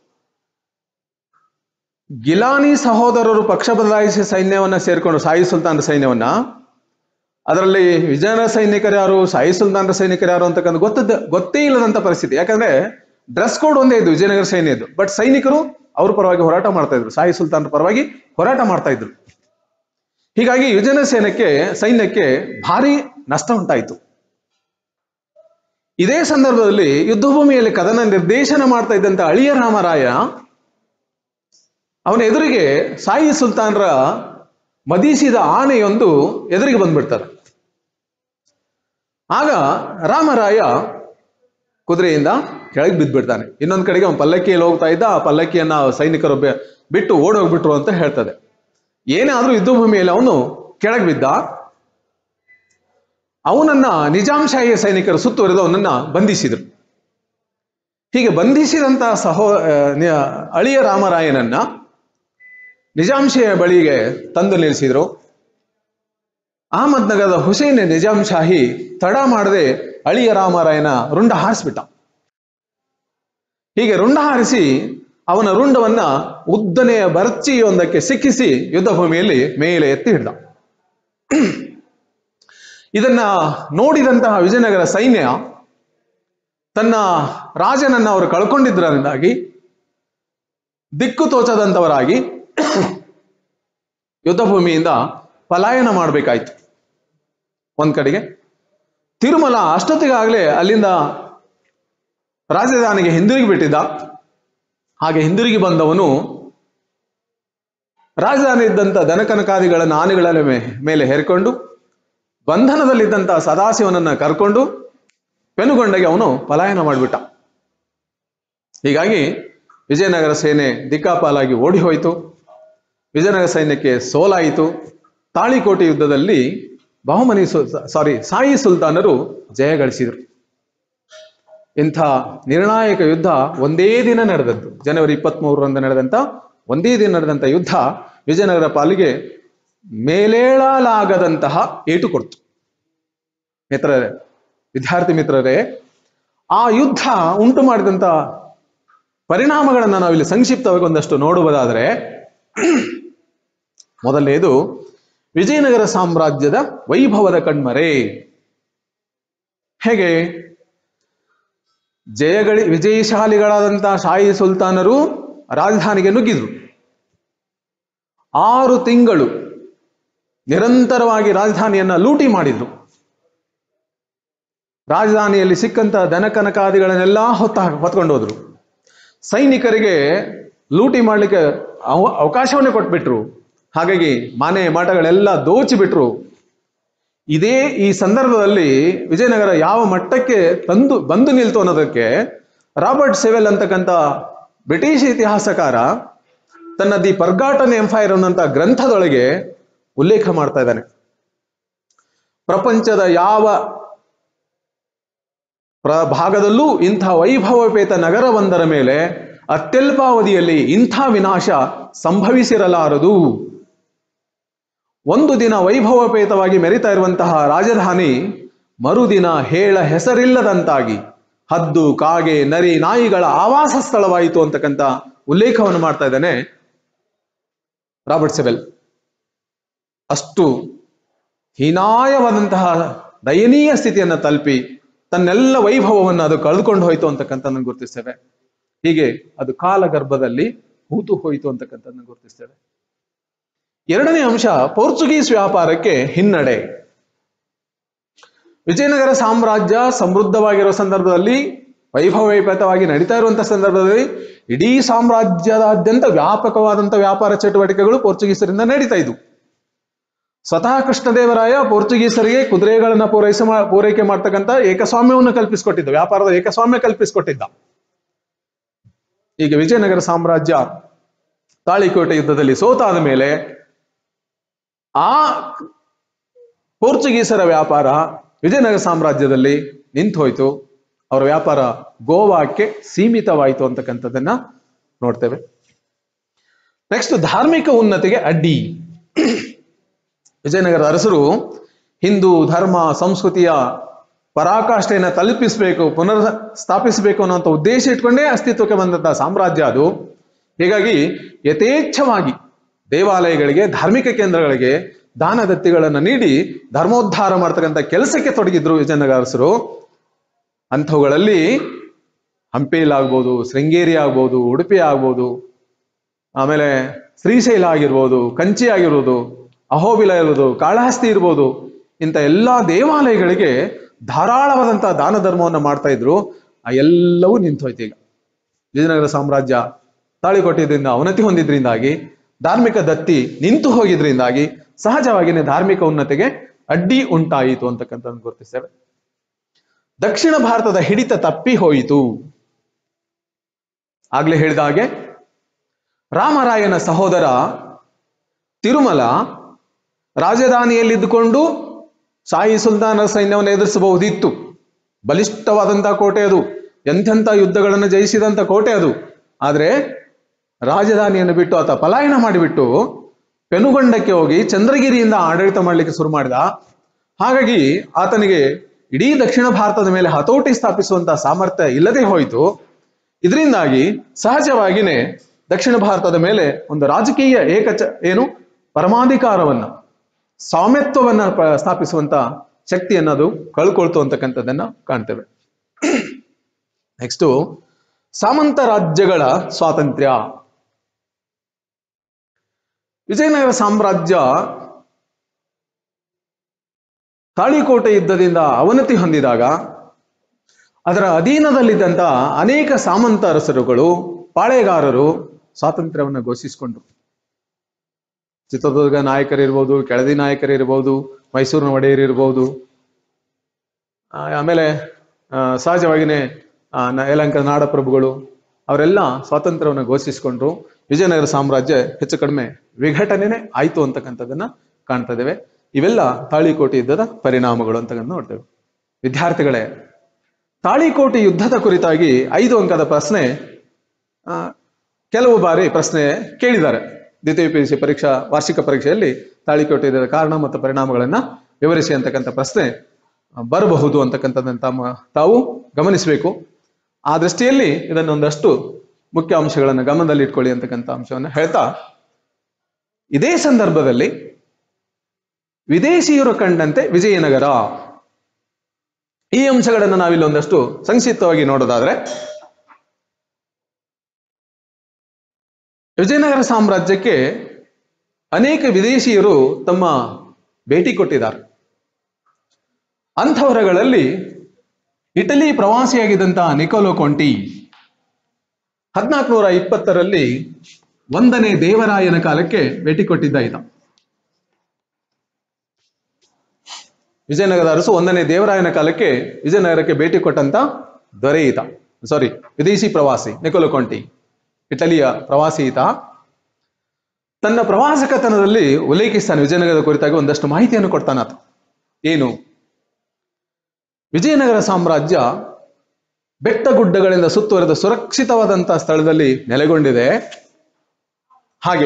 ಗಿಲಾನಿ ಸಹೋದರರು ಪಕ್ಷ ಬದಲಾಯಿಸಿ ಸೈನ್ಯವನ್ನ ಸೇರ್ಕೊಂಡು ಸಾಯಿ ಸುಲ್ತಾನರ ಸೈನ್ಯವನ್ನ ಅದರಲ್ಲಿ ವಿಜಯನಗರ ಸೈನಿಕರು ಯಾರು ಸಾಯಿ ಸುಲ್ತಾನರ ಸೈನಿಕರು ಯಾರು ಅಂತಕ್ಕಂಥ ಗೊತ್ತದ ಗೊತ್ತೇ ಇಲ್ಲದಂತ ಪರಿಸ್ಥಿತಿ ಯಾಕಂದ್ರೆ ಡ್ರೆಸ್ ಕೋಡ್ ಒಂದೇ ಇದ್ದು ವಿಜಯನಗರ ಸೈನ್ಯದ್ದು ಬಟ್ ಸೈನಿಕರು ಅವ್ರ ಪರವಾಗಿ ಹೋರಾಟ ಮಾಡ್ತಾ ಇದ್ರು ಸಾಯಿ ಸುಲ್ತಾನರ ಪರವಾಗಿ ಹೋರಾಟ ಮಾಡ್ತಾ ಇದ್ರು ಹೀಗಾಗಿ ವಿಜಯನಗರ ಸೈನ್ಯಕ್ಕೆ ಸೈನ್ಯಕ್ಕೆ ಭಾರಿ ನಷ್ಟ ಉಂಟಾಯಿತು ಇದೇ ಸಂದರ್ಭದಲ್ಲಿ ಯುದ್ಧ ಭೂಮಿಯಲ್ಲಿ ಕದನ ನಿರ್ದೇಶನ ಮಾಡ್ತಾ ಇದ್ದಂತ ಅಳಿಯ ರಾಮರಾಯ ಅವನ ಎದುರಿಗೆ ಸಾಯಿ ಸುಲ್ತಾನರ ಮದಿಸಿದ ಆನೆಯೊಂದು ಎದುರಿಗೆ ಬಂದ್ಬಿಡ್ತಾರೆ ಆಗ ರಾಮರಾಯ ಕುದುರೆಯಿಂದ ಕೆಳಗೆ ಬಿದ್ದ್ಬಿಡ್ತಾನೆ ಇನ್ನೊಂದ್ ಕಡೆಗೆ ಅವನು ಪಲ್ಲಕ್ಕಿಯಲ್ಲಿ ಹೋಗ್ತಾ ಇದ್ದ ಆ ಪಲ್ಲಕ್ಕಿಯನ್ನ ಸೈನಿಕರು ಬೆ- ಬಿಟ್ಟು ಓಡೋಗ್ಬಿಟ್ರು ಅಂತ ಹೇಳ್ತದೆ ಏನೇ ಆದ್ರೂ ಯುದ್ಧ ಭೂಮಿಯಲ್ಲಿ ಅವನು ಕೆಳಗೆ ಬಿದ್ದ ಅವನನ್ನ ನಿಜಾಂಶಾಹಿ ಸೈನಿಕರು ಸುತ್ತುವರೆದು ಅವನನ್ನ ಬಂಧಿಸಿದರು ಹೀಗೆ ಬಂಧಿಸಿದಂತ ಸಹೋ ಆ, ನಿ- ಅಳಿಯ ರಾಮರಾಯನನ್ನ ನಿಜಾಂಶಿಯ ಬಳಿಗೆ ತಂದು ನಿಲ್ಲಿಸಿದ್ರು ಅಹಮದ್ ನಗರದ ಹುಸೇನ್ ನಿಜಾಂ ಶಾಹಿ ತಡ ಮಾಡದೆ ಅಳಿಯ ರಾಮರಾಯನ ರುಂಡ ಹಾರಿಸ್ಬಿಟ್ಟ ಹೀಗೆ ರುಂಡ ಹಾರಿಸಿ ಅವನ ರುಂಡವನ್ನ ಉದ್ದನೆಯ ಬರ್ಚಿಯೊಂದಕ್ಕೆ ಸಿಕ್ಕಿಸಿ ಯುದ್ಧ ಭೂಮಿಯಲ್ಲಿ ಮೇಲೆ ಎತ್ತಿ ಹಿಡ್ದ ಇದನ್ನ ನೋಡಿದಂತಹ ವಿಜಯನಗರ ಸೈನ್ಯ ತನ್ನ ರಾಜನನ್ನ ಅವರು ಕಳ್ಕೊಂಡಿದ್ದರಿಂದಾಗಿ ದಿಕ್ಕು ತೋಚದಂತವರಾಗಿ ಯುದ್ಧ ಭೂಮಿಯಿಂದ ಪಲಾಯನ ಮಾಡಬೇಕಾಯ್ತು ಒಂದ್ ಕಡೆಗೆ ತಿರುಮಲ ಅಷ್ಟೊತ್ತಿಗಾಗಲೇ ಅಲ್ಲಿಂದ ರಾಜಧಾನಿಗೆ ಹಿಂದಿರುಗಿ ಬಿಟ್ಟಿದ್ದ ಹಾಗೆ ಹಿಂದಿರುಗಿ ಬಂದವನು ರಾಜಧಾನಿ ಇದ್ದಂಥ ದನಕನಕಾದಿಗಳನ್ನು ಆನೆಗಳ ಮೇ- ಮೇಲೆ ಹೇರಿಕೊಂಡು ಬಂಧನದಲ್ಲಿದ್ದಂಥ ಸದಾಶಿವನನ್ನ ಕರ್ಕೊಂಡು ಪೆನುಗೊಂಡಗೆ ಅವನು ಪಲಾಯನ ಮಾಡಿಬಿಟ್ಟ ಹೀಗಾಗಿ ವಿಜಯನಗರ ಸೇನೆ ದಿಕ್ಕಾಪಾಲಾಗಿ ಓಡಿ ಹೋಯಿತು ವಿಜಯನಗರ ಸೈನ್ಯಕ್ಕೆ ಸೋಲಾಯಿತು ತಾಳಿಕೋಟೆ ಯುದ್ಧದಲ್ಲಿ ಬಹುಮನಿ ಸಾರಿ ಸಾಯಿ ಸುಲ್ತಾನರು ಜಯ ಗಳಿಸಿದರು ಇಂಥ ನಿರ್ಣಾಯಕ ಯುದ್ಧ ಒಂದೇ ದಿನ ನಡೆದದ್ದು ಜನವರಿ ಇಪ್ಪತ್ಮೂರರಂದು ನಡೆದಂತ ಒಂದೇ ದಿನ ನಡೆದಂತ ಯುದ್ಧ ವಿಜಯನಗರ ಪಾಲಿಗೆ ಮೇಲೇಳಲಾಗದಂತಹ ಏಟು ಕೊಡ್ತು ಮಿತ್ರರೇ ವಿದ್ಯಾರ್ಥಿ ಮಿತ್ರರೇ ಆ ಯುದ್ಧ ಉಂಟು ಮಾಡಿದಂತ ಪರಿಣಾಮಗಳನ್ನು ನಾವಿಲ್ಲಿ ಸಂಕ್ಷಿಪ್ತವಾಗಿ ಒಂದಷ್ಟು ನೋಡುವುದಾದರೆ ಮೊದಲನೇದು ವಿಜಯನಗರ ಸಾಮ್ರಾಜ್ಯದ ವೈಭವದ ಕಣ್ಮರೆ ಹೇಗೆ ಜಯಗಳಿ ವಿಜಯಶಾಲಿಗಳಾದಂತಹ ಶಾಹಿ ಸುಲ್ತಾನರು ರಾಜಧಾನಿಗೆ ನುಗ್ಗಿದ್ರು ಆರು ತಿಂಗಳು ನಿರಂತರವಾಗಿ ರಾಜಧಾನಿಯನ್ನ ಲೂಟಿ ಮಾಡಿದ್ರು ರಾಜಧಾನಿಯಲ್ಲಿ ಸಿಕ್ಕಂತ ದನಕನಕಾದಿಗಳನ್ನೆಲ್ಲ ಹೊತ್ತ ಹೊತ್ಕೊಂಡು ಹೋದ್ರು ಸೈನಿಕರಿಗೆ ಲೂಟಿ ಮಾಡಲಿಕ್ಕೆ ಅವ- ಅವಕಾಶವನ್ನೇ ಕೊಟ್ಬಿಟ್ರು ಹಾಗಾಗಿ ಮನೆ ಮಠಗಳೆಲ್ಲ ದೋಚಿಬಿಟ್ರು ಇದೇ ಈ ಸಂದರ್ಭದಲ್ಲಿ ವಿಜಯನಗರ ಯಾವ ಮಟ್ಟಕ್ಕೆ ತಂದು ಬಂದು ನಿಲ್ತು ಅನ್ನೋದಕ್ಕೆ ರಾಬರ್ಟ್ ಸೆವೆಲ್ ಅಂತಕ್ಕಂಥ ಬ್ರಿಟಿಷ್ ಇತಿಹಾಸಕಾರ ತನ್ನ ದಿ ಪರ್ಗಾಟನ್ ಎಂಫೈರ್ ಅನ್ನೋಂಥ ಗ್ರಂಥದೊಳಗೆ ಉಲ್ಲೇಖ ಮಾಡ್ತಾ ಇದ್ದಾನೆ ಪ್ರಪಂಚದ ಯಾವ ಪ್ರ ಭಾಗದಲ್ಲೂ ಇಂಥ ವೈಭವಪೇತ ನಗರವೊಂದರ ಮೇಲೆ ಅತ್ಯಲ್ಪಾವಧಿಯಲ್ಲಿ ಇಂಥ ವಿನಾಶ ಸಂಭವಿಸಿರಲಾರದು ಒಂದು ದಿನ ವೈಭವಪೇತವಾಗಿ ಮೆರಿತಾ ಇರುವಂತಹ ರಾಜಧಾನಿ ಮರುದಿನ ಹೇಳ ಹೆಸರಿಲ್ಲದಂತಾಗಿ ಹದ್ದು ಕಾಗೆ ನರಿ ನಾಯಿಗಳ ಆವಾಸ ಸ್ಥಳವಾಯಿತು ಅಂತಕ್ಕಂಥ ಉಲ್ಲೇಖವನ್ನು ಮಾಡ್ತಾ ಇದ್ದಾನೆ ರಾಬರ್ಟ್ ಸೆವೆಲ್ ಅಷ್ಟು ಹೀನಾಯವಾದಂತಹ ದಯನೀಯ ಸ್ಥಿತಿಯನ್ನು ತಲುಪಿ ತನ್ನೆಲ್ಲ ವೈಭವವನ್ನು ಅದು ಕಳೆದುಕೊಂಡು ಹೋಯ್ತು ಅಂತಕ್ಕಂಥದ್ದನ್ನು ಗುರುತಿಸ್ತೇವೆ ಹೀಗೆ ಅದು ಕಾಲಗರ್ಭದಲ್ಲಿ ಹೂತು ಹೋಯಿತು ಅಂತಕ್ಕಂಥದ್ದನ್ನು ಗುರುತಿಸ್ತೇವೆ ಎರಡನೇ ಅಂಶ ಪೋರ್ಚುಗೀಸ್ ವ್ಯಾಪಾರಕ್ಕೆ ಹಿನ್ನಡೆ ವಿಜಯನಗರ ಸಾಮ್ರಾಜ್ಯ ಸಮೃದ್ಧವಾಗಿರುವ ಸಂದರ್ಭದಲ್ಲಿ ವೈಭವೋಪೇತವಾಗಿ ನಡೀತಾ ಇರುವಂತಹ ಸಂದರ್ಭದಲ್ಲಿ ಇಡೀ ಸಾಮ್ರಾಜ್ಯದಾದ್ಯಂತ ವ್ಯಾಪಕವಾದಂತಹ ವ್ಯಾಪಾರ ಚಟುವಟಿಕೆಗಳು ಪೋರ್ಚುಗೀಸರಿಂದ ನಡೀತಾ ಇದ್ವು ಸ್ವತಃ ಕೃಷ್ಣದೇವರಾಯ ಪೋರ್ಚುಗೀಸರಿಗೆ ಕುದುರೆಗಳನ್ನ ಪೂರೈಸ ಪೂರೈಕೆ ಮಾಡ್ತಕ್ಕಂಥ ಏಕಸ್ವಾಮ್ಯವನ್ನು ಕಲ್ಪಿಸಿಕೊಟ್ಟಿದ್ದ ವ್ಯಾಪಾರದ ಏಕಸ್ವಾಮ್ಯ ಕಲ್ಪಿಸಿಕೊಟ್ಟಿದ್ದ ಈಗ ವಿಜಯನಗರ ಸಾಮ್ರಾಜ್ಯ ತಾಳಿಕೋಟೆ ಯುದ್ಧದಲ್ಲಿ ಸೋತಾದ ಮೇಲೆ ಆ ಪೋರ್ಚುಗೀಸರ ವ್ಯಾಪಾರ ವಿಜಯನಗರ ಸಾಮ್ರಾಜ್ಯದಲ್ಲಿ ನಿಂತು ಹೋಯ್ತು ಅವರ ವ್ಯಾಪಾರ ಗೋವಾಕ್ಕೆ ಸೀಮಿತವಾಯಿತು ಅಂತಕ್ಕಂಥದ್ದನ್ನ ನೋಡ್ತೇವೆ ನೆಕ್ಸ್ಟ್ ಧಾರ್ಮಿಕ ಉನ್ನತಿಗೆ ಅಡ್ಡಿ ವಿಜಯನಗರ ಅರಸರು ಹಿಂದೂ ಧರ್ಮ ಸಂಸ್ಕೃತಿಯ ಪರಾಕಾಷ್ಠೆಯನ್ನು ತಲುಪಿಸಬೇಕು ಪುನರ್ ಸ್ಥಾಪಿಸಬೇಕು ಅನ್ನುವಂಥ ಉದ್ದೇಶ ಇಟ್ಕೊಂಡೇ ಅಸ್ತಿತ್ವಕ್ಕೆ ಬಂದಂತಹ ಸಾಮ್ರಾಜ್ಯ ಅದು ಹೀಗಾಗಿ ಯಥೇಚ್ಛವಾಗಿ ದೇವಾಲಯಗಳಿಗೆ ಧಾರ್ಮಿಕ ಕೇಂದ್ರಗಳಿಗೆ ದಾನ ದತ್ತಿಗಳನ್ನು ನೀಡಿ ಧರ್ಮೋದ್ಧಾರ ಮಾಡ್ತಕ್ಕಂಥ ಕೆಲಸಕ್ಕೆ ತೊಡಗಿದ್ರು ವಿಜಯನಗರ ಅರಸರು ಅಂಥವುಗಳಲ್ಲಿ ಹಂಪಿಲಾಗ್ಬೋದು ಶೃಂಗೇರಿ ಆಗ್ಬೋದು ಉಡುಪಿ ಆಗ್ಬೋದು ಆಮೇಲೆ ಶ್ರೀಶೈಲ ಆಗಿರ್ಬೋದು ಕಂಚಿ ಆಗಿರ್ಬೋದು ಅಹೋಬಿಲ ಇರ್ಬೋದು ಕಾಳಹಸ್ತಿ ಇರ್ಬೋದು ಇಂಥ ಎಲ್ಲಾ ದೇವಾಲಯಗಳಿಗೆ ಧಾರಾಳವಾದಂತಹ ದಾನ ಧರ್ಮವನ್ನು ಮಾಡ್ತಾ ಇದ್ರು ಆ ಎಲ್ಲವೂ ನಿಂತೋಯ್ತು ಈಗ ವಿಜಯನಗರ ಸಾಮ್ರಾಜ್ಯ ತಾಳಿಕೊಟ್ಟಿದ್ರಿಂದ ಅವನತಿ ಹೊಂದಿದ್ರಿಂದಾಗಿ ಧಾರ್ಮಿಕ ದತ್ತಿ ನಿಂತು ಹೋಗಿದ್ರಿಂದಾಗಿ ಸಹಜವಾಗಿಯೇ ಧಾರ್ಮಿಕ ಉನ್ನತಿಗೆ ಅಡ್ಡಿ ಉಂಟಾಯಿತು ಅಂತಕ್ಕಂಥದ್ದು ಗುರುತಿಸ್ತೇವೆ ದಕ್ಷಿಣ ಭಾರತದ ಹಿಡಿತ ತಪ್ಪಿ ಹೋಯಿತು ಆಗ್ಲೇ ಹೇಳಿದ ಹಾಗೆ ರಾಮರಾಯನ ಸಹೋದರ ತಿರುಮಲ ರಾಜಧಾನಿಯಲ್ಲಿದ್ದುಕೊಂಡು ಶಾಹಿ ಸುಲ್ತಾನರ ಸೈನ್ಯವನ್ನು ಎದುರಿಸಬಹುದಿತ್ತು ಬಲಿಷ್ಠವಾದಂತಹ ಕೋಟೆ ಅದು ಎಂಥೆಂಥ ಯುದ್ಧಗಳನ್ನು ಜಯಿಸಿದಂಥ ಕೋಟೆ ಅದು ಆದರೆ ರಾಜಧಾನಿಯನ್ನು ಬಿಟ್ಟು ಆತ ಪಲಾಯನ ಮಾಡಿಬಿಟ್ಟು ಪೆನುಗೊಂಡಕ್ಕೆ ಹೋಗಿ ಚಂದ್ರಗಿರಿಯಿಂದ ಆಡಳಿತ ಮಾಡಲಿಕ್ಕೆ ಶುರು ಮಾಡಿದ ಹಾಗಾಗಿ ಆತನಿಗೆ ಇಡೀ ದಕ್ಷಿಣ ಭಾರತದ ಮೇಲೆ ಹತೋಟಿ ಸ್ಥಾಪಿಸುವಂತಹ ಸಾಮರ್ಥ್ಯ ಇಲ್ಲದೆ ಹೋಯಿತು ಇದರಿಂದಾಗಿ ಸಹಜವಾಗಿಯೇ ದಕ್ಷಿಣ ಭಾರತದ ಮೇಲೆ ಒಂದು ರಾಜಕೀಯ ಏಕಚ ಏನು ಪರಮಾಧಿಕಾರವನ್ನ ಸ್ವಾಮ್ಯತ್ವವನ್ನ ಪ- ಸ್ಥಾಪಿಸುವಂತ ಶಕ್ತಿಯನ್ನು ಅದು ಕಳ್ಕೊಳ್ತು ಅಂತಕ್ಕಂಥದ್ದನ್ನ ಕಾಣ್ತೇವೆ ನೆಕ್ಸ್ಟ್ ಸಾಮಂತ ರಾಜ್ಯಗಳ ಸ್ವಾತಂತ್ರ್ಯ ವಿಜಯನಗರ ಸಾಮ್ರಾಜ್ಯ ತಾಳಿಕೋಟೆ ಯುದ್ಧದಿಂದ ಅವನತಿ ಹೊಂದಿದಾಗ ಅದರ ಅಧೀನದಲ್ಲಿದ್ದಂತ ಅನೇಕ ಸಾಮಂತ ಅರಸರುಗಳು ಪಾಳೆಗಾರರು ಸ್ವಾತಂತ್ರ್ಯವನ್ನು ಘೋಷಿಸಿಕೊಂಡ್ರು ಚಿತ್ರದುರ್ಗ ನಾಯಕರಿರ್ಬೋದು ಕೆಳದಿ ನಾಯಕರಿರ್ಬೋದು ಮೈಸೂರಿನ ಒಡೆಯರಿರ್ಬೋದು ಆ, ಆಮೇಲೆ ಆ, ಸಹಜವಾಗಿಯೇ ಆ, ನ- ಯಲಹಂಕ ನಾಡಪ್ರಭುಗಳು ಅವರೆಲ್ಲ ಸ್ವಾತಂತ್ರ್ಯವನ್ನು ಘೋಷಿಸಿಕೊಂಡ್ರು ವಿಜಯನಗರ ಸಾಮ್ರಾಜ್ಯ ಹೆಚ್ಚು ಕಡಿಮೆ ವಿಘಟನೆನೇ ಆಯ್ತು ಅಂತಕ್ಕಂಥದ್ದನ್ನ ಕಾಣ್ತಾ ಇದ್ದೇವೆ ಇವೆಲ್ಲ ತಾಳಿಕೋಟೆ ಯುದ್ಧದ ಪರಿಣಾಮಗಳು ಅಂತಕ್ಕಂಥ ನೋಡ್ತೇವೆ ವಿದ್ಯಾರ್ಥಿಗಳೇ ತಾಳಿಕೋಟೆ ಯುದ್ಧದ ಕುರಿತಾಗಿ ಐದು ಅಂಕದ ಪ್ರಶ್ನೆ ಆ, ಕೆಲವು ಬಾರಿ ಪ್ರಶ್ನೆ ಕೇಳಿದ್ದಾರೆ ದ್ವಿತೀಯ ಪಿ ಯು ಸಿ ಪರೀಕ್ಷಾ ವಾರ್ಷಿಕ ಪರೀಕ್ಷೆಯಲ್ಲಿ ತಾಳಿಕೋಟೆ ಯುದ್ಧದ ಕಾರಣ ಮತ್ತು ಪರಿಣಾಮಗಳನ್ನ ವಿವರಿಸಿ ಅಂತಕ್ಕಂಥ ಪ್ರಶ್ನೆ ಆ, ಬರಬಹುದು ಅಂತಕ್ಕಂಥದ್ದನ್ನು ತಮ್ಮ ತಾವು ಗಮನಿಸಬೇಕು ಆ ದೃಷ್ಟಿಯಲ್ಲಿ ಇದನ್ನೊಂದಷ್ಟು ಮುಖ್ಯ ಅಂಶಗಳನ್ನು ಗಮನದಲ್ಲಿ ಇಟ್ಕೊಳ್ಳಿ ಅಂತಕ್ಕಂಥ ಅಂಶವನ್ನು ಹೇಳ್ತಾ ಇದೇ ಸಂದರ್ಭದಲ್ಲಿ ವಿದೇಶಿಯರು ಕಂಡಂತೆ ವಿಜಯನಗರ ಈ ಅಂಶಗಳನ್ನು ನಾವಿಲ್ಲಿ ಒಂದಷ್ಟು ಸಂಕ್ಷಿಪ್ತವಾಗಿ ನೋಡೋದಾದ್ರೆ ವಿಜಯನಗರ ಸಾಮ್ರಾಜ್ಯಕ್ಕೆ ಅನೇಕ ವಿದೇಶಿಯರು ತಮ್ಮ ಭೇಟಿ ಕೊಟ್ಟಿದ್ದಾರೆ ಅಂಥವರಗಳಲ್ಲಿ ಇಟಲಿ ಪ್ರವಾಸಿಯಾಗಿದ್ದಂತಹ ನಿಕೋಲೋ ಕೊಂಟಿ ಹದಿನಾಲ್ಕುನೂರ ಇಪ್ಪತ್ತರಲ್ಲಿ ಒಂದನೇ ದೇವರಾಯನ ಕಾಲಕ್ಕೆ ಭೇಟಿ ಕೊಟ್ಟಿದ್ದ ಈತ ವಿಜಯನಗರದ ಅರಸು ಒಂದನೇ ದೇವರಾಯನ ಕಾಲಕ್ಕೆ ವಿಜಯನಗರಕ್ಕೆ ಭೇಟಿ ಕೊಟ್ಟಂತ ದೊರೆ ಈತ ಸಾರಿ ವಿದೇಶಿ ಪ್ರವಾಸಿ ನಿಕೋಲೋ ಕೊಂಟಿ ಇಟಲಿಯ ಪ್ರವಾಸಿ ಈತ ತನ್ನ ಪ್ರವಾಸಕತನದಲ್ಲಿ ಉಲ್ಲೇಖಿಸ್ತಾನೆ ವಿಜಯನಗರದ ಕುರಿತಾಗಿ ಒಂದಷ್ಟು ಮಾಹಿತಿಯನ್ನು ಕೊಡ್ತಾನೆ ಆತ ಏನು ವಿಜಯನಗರ ಸಾಮ್ರಾಜ್ಯ ಬೆಟ್ಟ ಗುಡ್ಡಗಳಿಂದ ಸುತ್ತುವರೆದ ಸುರಕ್ಷಿತವಾದಂತಹ ಸ್ಥಳದಲ್ಲಿ ನೆಲೆಗೊಂಡಿದೆ ಹಾಗೆ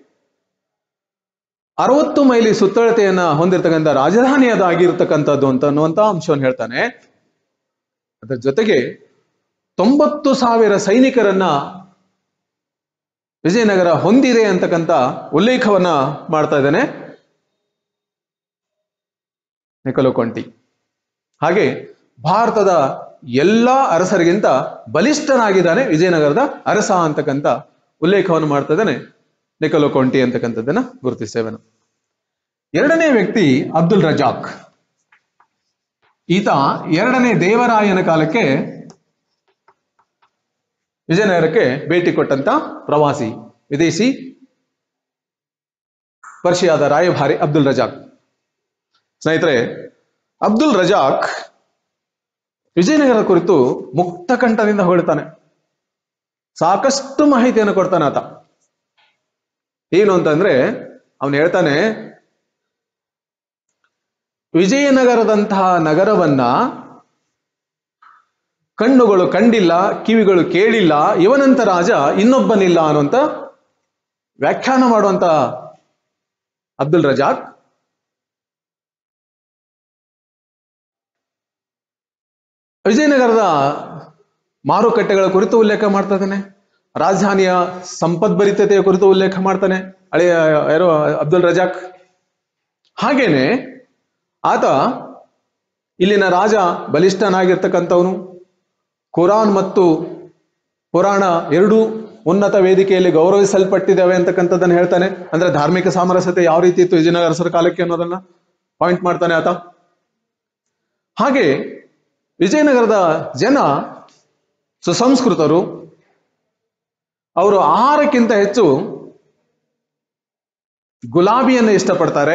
ಅರವತ್ತು ಮೈಲಿ ಸುತ್ತಳತೆಯನ್ನ ಹೊಂದಿರತಕ್ಕಂಥ ರಾಜಧಾನಿ ಅದಾಗಿರ್ತಕ್ಕಂಥದ್ದು ಅಂತ ಅನ್ನುವಂತ ಅಂಶವನ್ನು ಹೇಳ್ತಾನೆ ಅದರ ಜೊತೆಗೆ ತೊಂಬತ್ತು ಸಾವಿರ ಸೈನಿಕರನ್ನ ವಿಜಯನಗರ ಹೊಂದಿದೆ ಅಂತಕ್ಕಂಥ ಉಲ್ಲೇಖವನ್ನ ಮಾಡ್ತಾ ಇದ್ದಾನೆ ನಿಕೋಲೋ ಕೊಂಟಿ ಹಾಗೆ ಭಾರತದ ಎಲ್ಲಾ ಅರಸರಿಗಿಂತ ಬಲಿಷ್ಠನಾಗಿದ್ದಾನೆ ವಿಜಯನಗರದ ಅರಸ ಅಂತಕ್ಕಂಥ ಉಲ್ಲೇಖವನ್ನು ಮಾಡ್ತಾ ಇದ್ದಾನೆ ನಿಕೋಲೋ ಕೊಂಟಿ ಅಂತಕ್ಕಂಥದ್ದನ್ನ ಗುರುತಿಸ್ತೇವೆ ನಾವು ಎರಡನೇ ವ್ಯಕ್ತಿ ಅಬ್ದುಲ್ ರಜಾಕ್ ಈತ ಎರಡನೇ ದೇವರಾಯನ ಕಾಲಕ್ಕೆ ವಿಜಯನಗರಕ್ಕೆ ಭೇಟಿ ಕೊಟ್ಟಂತ ಪ್ರವಾಸಿ ವಿದೇಶಿ ಪರ್ಷಿಯಾದ ರಾಯಭಾರಿ ಅಬ್ದುಲ್ ರಜಾಕ್ ಸ್ನೇಹಿತರೆ ಅಬ್ದುಲ್ ರಜಾಕ್ ವಿಜಯನಗರ ಕುರಿತು ಮುಕ್ತ ಕಂಠದಿಂದ ಹೊಗಳ್ತಾನೆ ಸಾಕಷ್ಟು ಮಾಹಿತಿಯನ್ನು ಕೊಡ್ತಾನೆ ಆತ ಏನು ಅಂತಂದ್ರೆ ಅವನು ಹೇಳ್ತಾನೆ ವಿಜಯನಗರದಂತಹ ನಗರವನ್ನ ಕಣ್ಣುಗಳು ಕಂಡಿಲ್ಲ ಕಿವಿಗಳು ಕೇಳಿಲ್ಲ ಇವನಂತ ರಾಜ ಇನ್ನೊಬ್ಬನಿಲ್ಲ ಅನ್ನುವಂತ ವ್ಯಾಖ್ಯಾನ ಮಾಡುವಂತ ಅಬ್ದುಲ್ ರಜಾಕ್ ವಿಜಯನಗರದ ಮಾರುಕಟ್ಟೆಗಳ ಕುರಿತು ಉಲ್ಲೇಖ ಮಾಡ್ತಾ ಇದ್ದಾನೆ ರಾಜಧಾನಿಯ ಸಂಪದ್ಭರಿತತೆಯ ಕುರಿತು ಉಲ್ಲೇಖ ಮಾಡ್ತಾನೆ ಹಳೆಯ ಯಾರೋ ಅಬ್ದುಲ್ ರಜಾಕ್ ಹಾಗೇನೆ ಆತ ಇಲ್ಲಿನ ರಾಜ ಬಲಿಷ್ಠನಾಗಿರ್ತಕ್ಕಂಥವನು ಕುರಾನ್ ಮತ್ತು ಪುರಾಣ ಎರಡೂ ಉನ್ನತ ವೇದಿಕೆಯಲ್ಲಿ ಗೌರವಿಸಲ್ಪಟ್ಟಿದ್ದಾವೆ ಅಂತಕ್ಕಂಥದ್ದನ್ನು ಹೇಳ್ತಾನೆ ಅಂದ್ರೆ ಧಾರ್ಮಿಕ ಸಾಮರಸ್ಯತೆ ಯಾವ ರೀತಿ ಇತ್ತು ವಿಜಯನಗರ ಅರಸರ ಕಾಲಕ್ಕೆ ಅನ್ನೋದನ್ನ ಪಾಯಿಂಟ್ ಮಾಡ್ತಾನೆ ಆತ ಹಾಗೆ ವಿಜಯನಗರದ ಜನ ಸುಸಂಸ್ಕೃತರು ಅವರು ಆಹಾರಕ್ಕಿಂತ ಹೆಚ್ಚು ಗುಲಾಬಿಯನ್ನು ಇಷ್ಟಪಡ್ತಾರೆ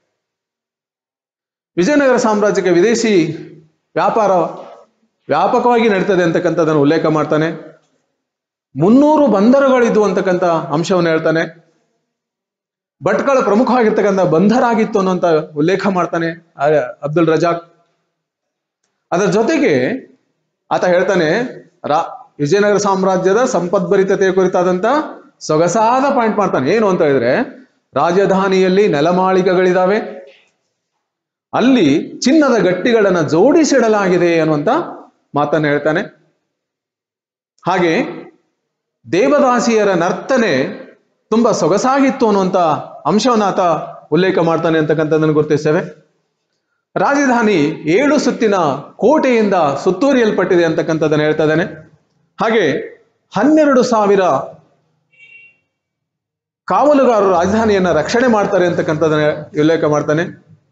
ವಿಜಯನಗರ ಸಾಮ್ರಾಜ್ಯಕ್ಕೆ ವಿದೇಶಿ ವ್ಯಾಪಾರ ವ್ಯಾಪಕವಾಗಿ ನಡೀತದೆ ಅಂತಕ್ಕಂಥದ್ದನ್ನು ಉಲ್ಲೇಖ ಮಾಡ್ತಾನೆ ಮುನ್ನೂರು ಬಂದರುಗಳಿದ್ವು ಅಂತಕ್ಕಂಥ ಅಂಶವನ್ನು ಹೇಳ್ತಾನೆ ಭಟ್ಕಳ ಪ್ರಮುಖವಾಗಿರ್ತಕ್ಕಂಥ ಬಂದರಾಗಿತ್ತು ಅನ್ನುವಂತ ಉಲ್ಲೇಖ ಮಾಡ್ತಾನೆ ಆ ಅಬ್ದುಲ್ ರಜಾಕ್ ಅದರ ಜೊತೆಗೆ ಆತ ಹೇಳ್ತಾನೆ ರಾ ವಿಜಯನಗರ ಸಾಮ್ರಾಜ್ಯದ ಸಂಪದ್ಭರಿತತೆಯ ಕುರಿತಾದಂತ ಸೊಗಸಾದ ಪಾಯಿಂಟ್ ಮಾಡ್ತಾನೆ ಏನು ಅಂತ ಹೇಳಿದ್ರೆ ರಾಜಧಾನಿಯಲ್ಲಿ ನೆಲಮಾಳಿಗೆಗಳಿದಾವೆ ಅಲ್ಲಿ ಚಿನ್ನದ ಗಟ್ಟಿಗಳನ್ನ ಜೋಡಿಸಿಡಲಾಗಿದೆ ಅನ್ನುವಂತ ಮಾತನ್ನ ಹೇಳ್ತಾನೆ ಹಾಗೆ ದೇವದಾಸಿಯರ ನರ್ತನೆ ತುಂಬಾ ಸೊಗಸಾಗಿತ್ತು ಅನ್ನುವಂತ ಅಂಶವನ್ನ ಆತ ಉಲ್ಲೇಖ ಮಾಡ್ತಾನೆ ಅಂತಕ್ಕಂಥದ್ದನ್ನು ಗುರುತಿಸ್ತೇವೆ ರಾಜಧಾನಿ ಏಳು ಸುತ್ತಿನ ಕೋಟೆಯಿಂದ ಸುತ್ತೂರಿಯಲ್ಪಟ್ಟಿದೆ ಅಂತಕ್ಕಂಥದ್ದನ್ನು ಹೇಳ್ತಾ ಇದ್ದಾನೆ ಹಾಗೆ ಹನ್ನೆರಡು ಸಾವಿರ ಕಾವಲುಗಾರರು ರಾಜಧಾನಿಯನ್ನ ರಕ್ಷಣೆ ಮಾಡ್ತಾರೆ ಅಂತಕ್ಕಂಥದ್ದನ್ನ ಉಲ್ಲೇಖ ಮಾಡ್ತಾನೆ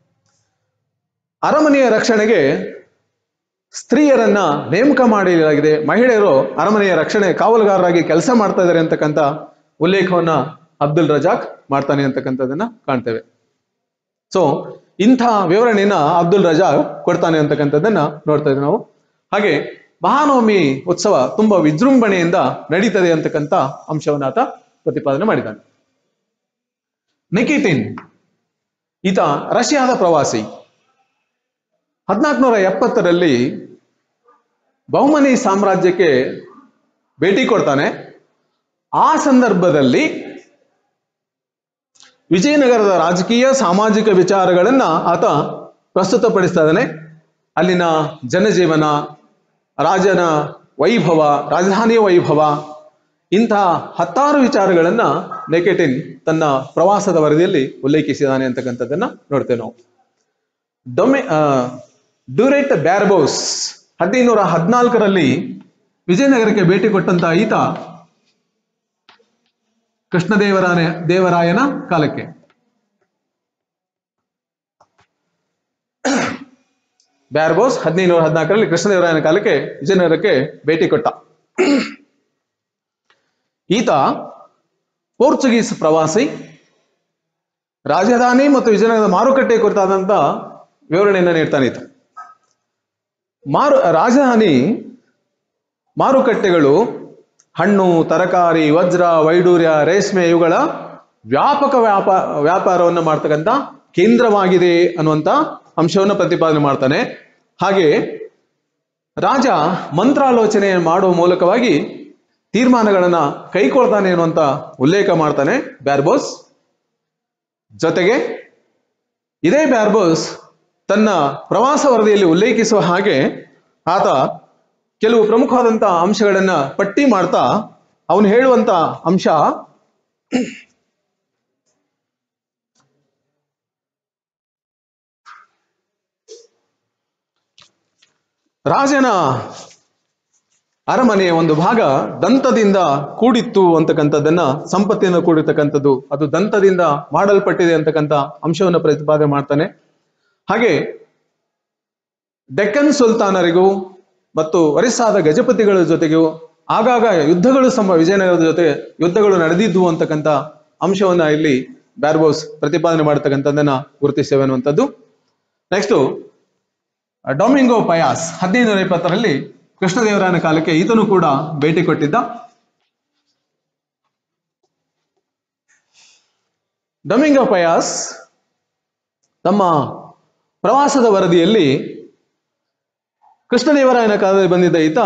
ಅರಮನೆಯ ರಕ್ಷಣೆಗೆ ಸ್ತ್ರೀಯರನ್ನ ನೇಮಕ ಮಾಡಲಾಗಿದೆ ಮಹಿಳೆಯರು ಅರಮನೆಯ ರಕ್ಷಣೆ ಕಾವಲುಗಾರರಾಗಿ ಕೆಲಸ ಮಾಡ್ತಾ ಇದ್ದಾರೆ ಅಂತಕ್ಕಂಥ ಉಲ್ಲೇಖವನ್ನ ಅಬ್ದುಲ್ ರಜಾಕ್ ಮಾಡ್ತಾನೆ ಅಂತಕ್ಕಂಥದ್ದನ್ನ ಕಾಣ್ತೇವೆ ಸೊ ಇಂಥ ವಿವರಣೆಯನ್ನ ಅಬ್ದುಲ್ ರಜಾಕ್ ಕೊಡ್ತಾನೆ ಅಂತಕ್ಕಂಥದ್ದನ್ನ ನೋಡ್ತಾ ಇದ್ದೀವಿ ನಾವು ಹಾಗೆ ಮಹಾನವಮಿ ಉತ್ಸವ ತುಂಬಾ ವಿಜೃಂಭಣೆಯಿಂದ ನಡೀತದೆ ಅಂತಕ್ಕಂಥ ಅಂಶವನ್ನ ಆತ ಪ್ರತಿಪಾದನೆ ಮಾಡಿದ್ದಾನೆ ನಿಕಿಟಿನ್ ಈತ ರಷ್ಯಾದ ಪ್ರವಾಸಿ ಹದಿನಾಲ್ಕುನೂರ ಎಪ್ಪತ್ತರಲ್ಲಿ ಬಹುಮನಿ ಸಾಮ್ರಾಜ್ಯಕ್ಕೆ ಭೇಟಿ ಕೊಡ್ತಾನೆ ಆ ಸಂದರ್ಭದಲ್ಲಿ ವಿಜಯನಗರದ ರಾಜಕೀಯ ಸಾಮಾಜಿಕ ವಿಚಾರಗಳನ್ನ ಆತ ಪ್ರಸ್ತುತಪಡಿಸ್ತಾ ಇದ್ದಾನೆ ಅಲ್ಲಿನ ಜನಜೀವನ ರಾಜನ ವೈಭವ ರಾಜಧಾನಿಯ ವೈಭವ ಇಂಥ ಹತ್ತಾರು ವಿಚಾರಗಳನ್ನ ನೆಕೆಟಿನ್ ತನ್ನ ಪ್ರವಾಸದ ವರದಿಯಲ್ಲಿ ಉಲ್ಲೇಖಿಸಿದ್ದಾನೆ ಅಂತಕ್ಕಂಥದ್ದನ್ನ ನೋಡ್ತೇವೆ ನಾವು ಡೊಮೆ ಡ್ಯೂರೆಟ್ ಬ್ಯಾರ್ಬೋಸ್ ಹದಿನೈನೂರ ಹದಿನಾಲ್ಕರಲ್ಲಿ ವಿಜಯನಗರಕ್ಕೆ ಭೇಟಿ ಕೊಟ್ಟಂತ ಈತ ಕೃಷ್ಣದೇವರಾಯ ದೇವರಾಯನ ಕಾಲಕ್ಕೆ ಬ್ಯಾರ್ಬೋಸ್ ಹದಿನೈನೂರ ಹದಿನಾಲ್ಕರಲ್ಲಿ ಕೃಷ್ಣದೇವರಾಯನ ಕಾಲಕ್ಕೆ ವಿಜಯನಗರಕ್ಕೆ ಭೇಟಿ ಕೊಟ್ಟ ಈತ ಪೋರ್ಚುಗೀಸ್ ಪ್ರವಾಸಿ ರಾಜಧಾನಿ ಮತ್ತು ವಿಜಯನಗರದ ಮಾರುಕಟ್ಟೆ ಕುರಿತಾದಂತ ವಿವರಣೆಯನ್ನು ನೀಡ್ತಾನೆ ಈತ ಮಾರು ರಾಜಧಾನಿ ಮಾರುಕಟ್ಟೆಗಳು ಹಣ್ಣು ತರಕಾರಿ ವಜ್ರ ವೈಡೂರ್ಯ ರೇಷ್ಮೆ ಇವುಗಳ ವ್ಯಾಪಕ ವ್ಯಾಪ ವ್ಯಾಪಾರವನ್ನು ಮಾಡ್ತಕ್ಕಂಥ ಕೇಂದ್ರವಾಗಿದೆ ಅನ್ನುವಂಥ ಅಂಶವನ್ನು ಪ್ರತಿಪಾದನೆ ಮಾಡ್ತಾನೆ ಹಾಗೆ ರಾಜ ಮಂತ್ರಾಲೋಚನೆ ಮಾಡುವ ಮೂಲಕವಾಗಿ ತೀರ್ಮಾನಗಳನ್ನ ಕೈಕೊಳ್ತಾನೆ ಅನ್ನುವಂಥ ಉಲ್ಲೇಖ ಮಾಡ್ತಾನೆ ಬ್ಯಾರ್ಬೋಸ್ ಜೊತೆಗೆ ಇದೇ ಬ್ಯಾರ್ಬೋಸ್ ತನ್ನ ಪ್ರವಾಸ ವರದಿಯಲ್ಲಿ ಉಲ್ಲೇಖಿಸುವ ಹಾಗೆ ಆತ ಕೆಲವು ಪ್ರಮುಖವಾದಂತ ಅಂಶಗಳನ್ನ ಪಟ್ಟಿ ಮಾಡ್ತಾ ಅವನು ಹೇಳುವಂತ ಅಂಶ ರಾಜನ ಅರಮನೆಯ ಒಂದು ಭಾಗ ದಂತದಿಂದ ಕೂಡಿತ್ತು ಅಂತಕ್ಕಂಥದ್ದನ್ನ ಸಂಪತ್ತಿನ ಕೂಡಿರ್ತಕ್ಕಂಥದ್ದು ಅದು ದಂತದಿಂದ ಮಾಡಲ್ಪಟ್ಟಿದೆ ಅಂತಕ್ಕಂಥ ಅಂಶವನ್ನು ಪ್ರತಿಪಾದನೆ ಮಾಡ್ತಾನೆ ಹಾಗೆ ಡೆಕ್ಕನ್ ಸುಲ್ತಾನರಿಗೂ ಮತ್ತು ಒರಿಸ್ಸಾದ ಗಜಪತಿಗಳ ಜೊತೆಗೂ ಆಗಾಗ ಯುದ್ಧಗಳು ಸಮ ವಿಜಯನಗರದ ಜೊತೆ ಯುದ್ಧಗಳು ನಡೆದಿದ್ವು ಅಂತಕ್ಕಂಥ ಅಂಶವನ್ನ ಇಲ್ಲಿ ಬ್ಯಾರ್ಬೋಸ್ ಪ್ರತಿಪಾದನೆ ಮಾಡತಕ್ಕಂಥದ್ದನ್ನ ಗುರುತಿಸ್ತೇವೆ ಅನ್ನುವಂಥದ್ದು ನೆಕ್ಸ್ಟ್ ಡೊಮಿಂಗೋ ಪಯಾಸ್ ಹದಿನೈದು ಇಪ್ಪತ್ತರಲ್ಲಿ ಕೃಷ್ಣದೇವರಾಯನ ಕಾಲಕ್ಕೆ ಈತನು ಕೂಡ ಭೇಟಿ ಕೊಟ್ಟಿದ್ದ ಡೊಮಿಂಗೋ ಪಯಾಸ್ ತಮ್ಮ ಪ್ರವಾಸದ ವರದಿಯಲ್ಲಿ ಕೃಷ್ಣದೇವರಾಯನ ಕಾಲದಲ್ಲಿ ಬಂದಿದ್ದ ಈತ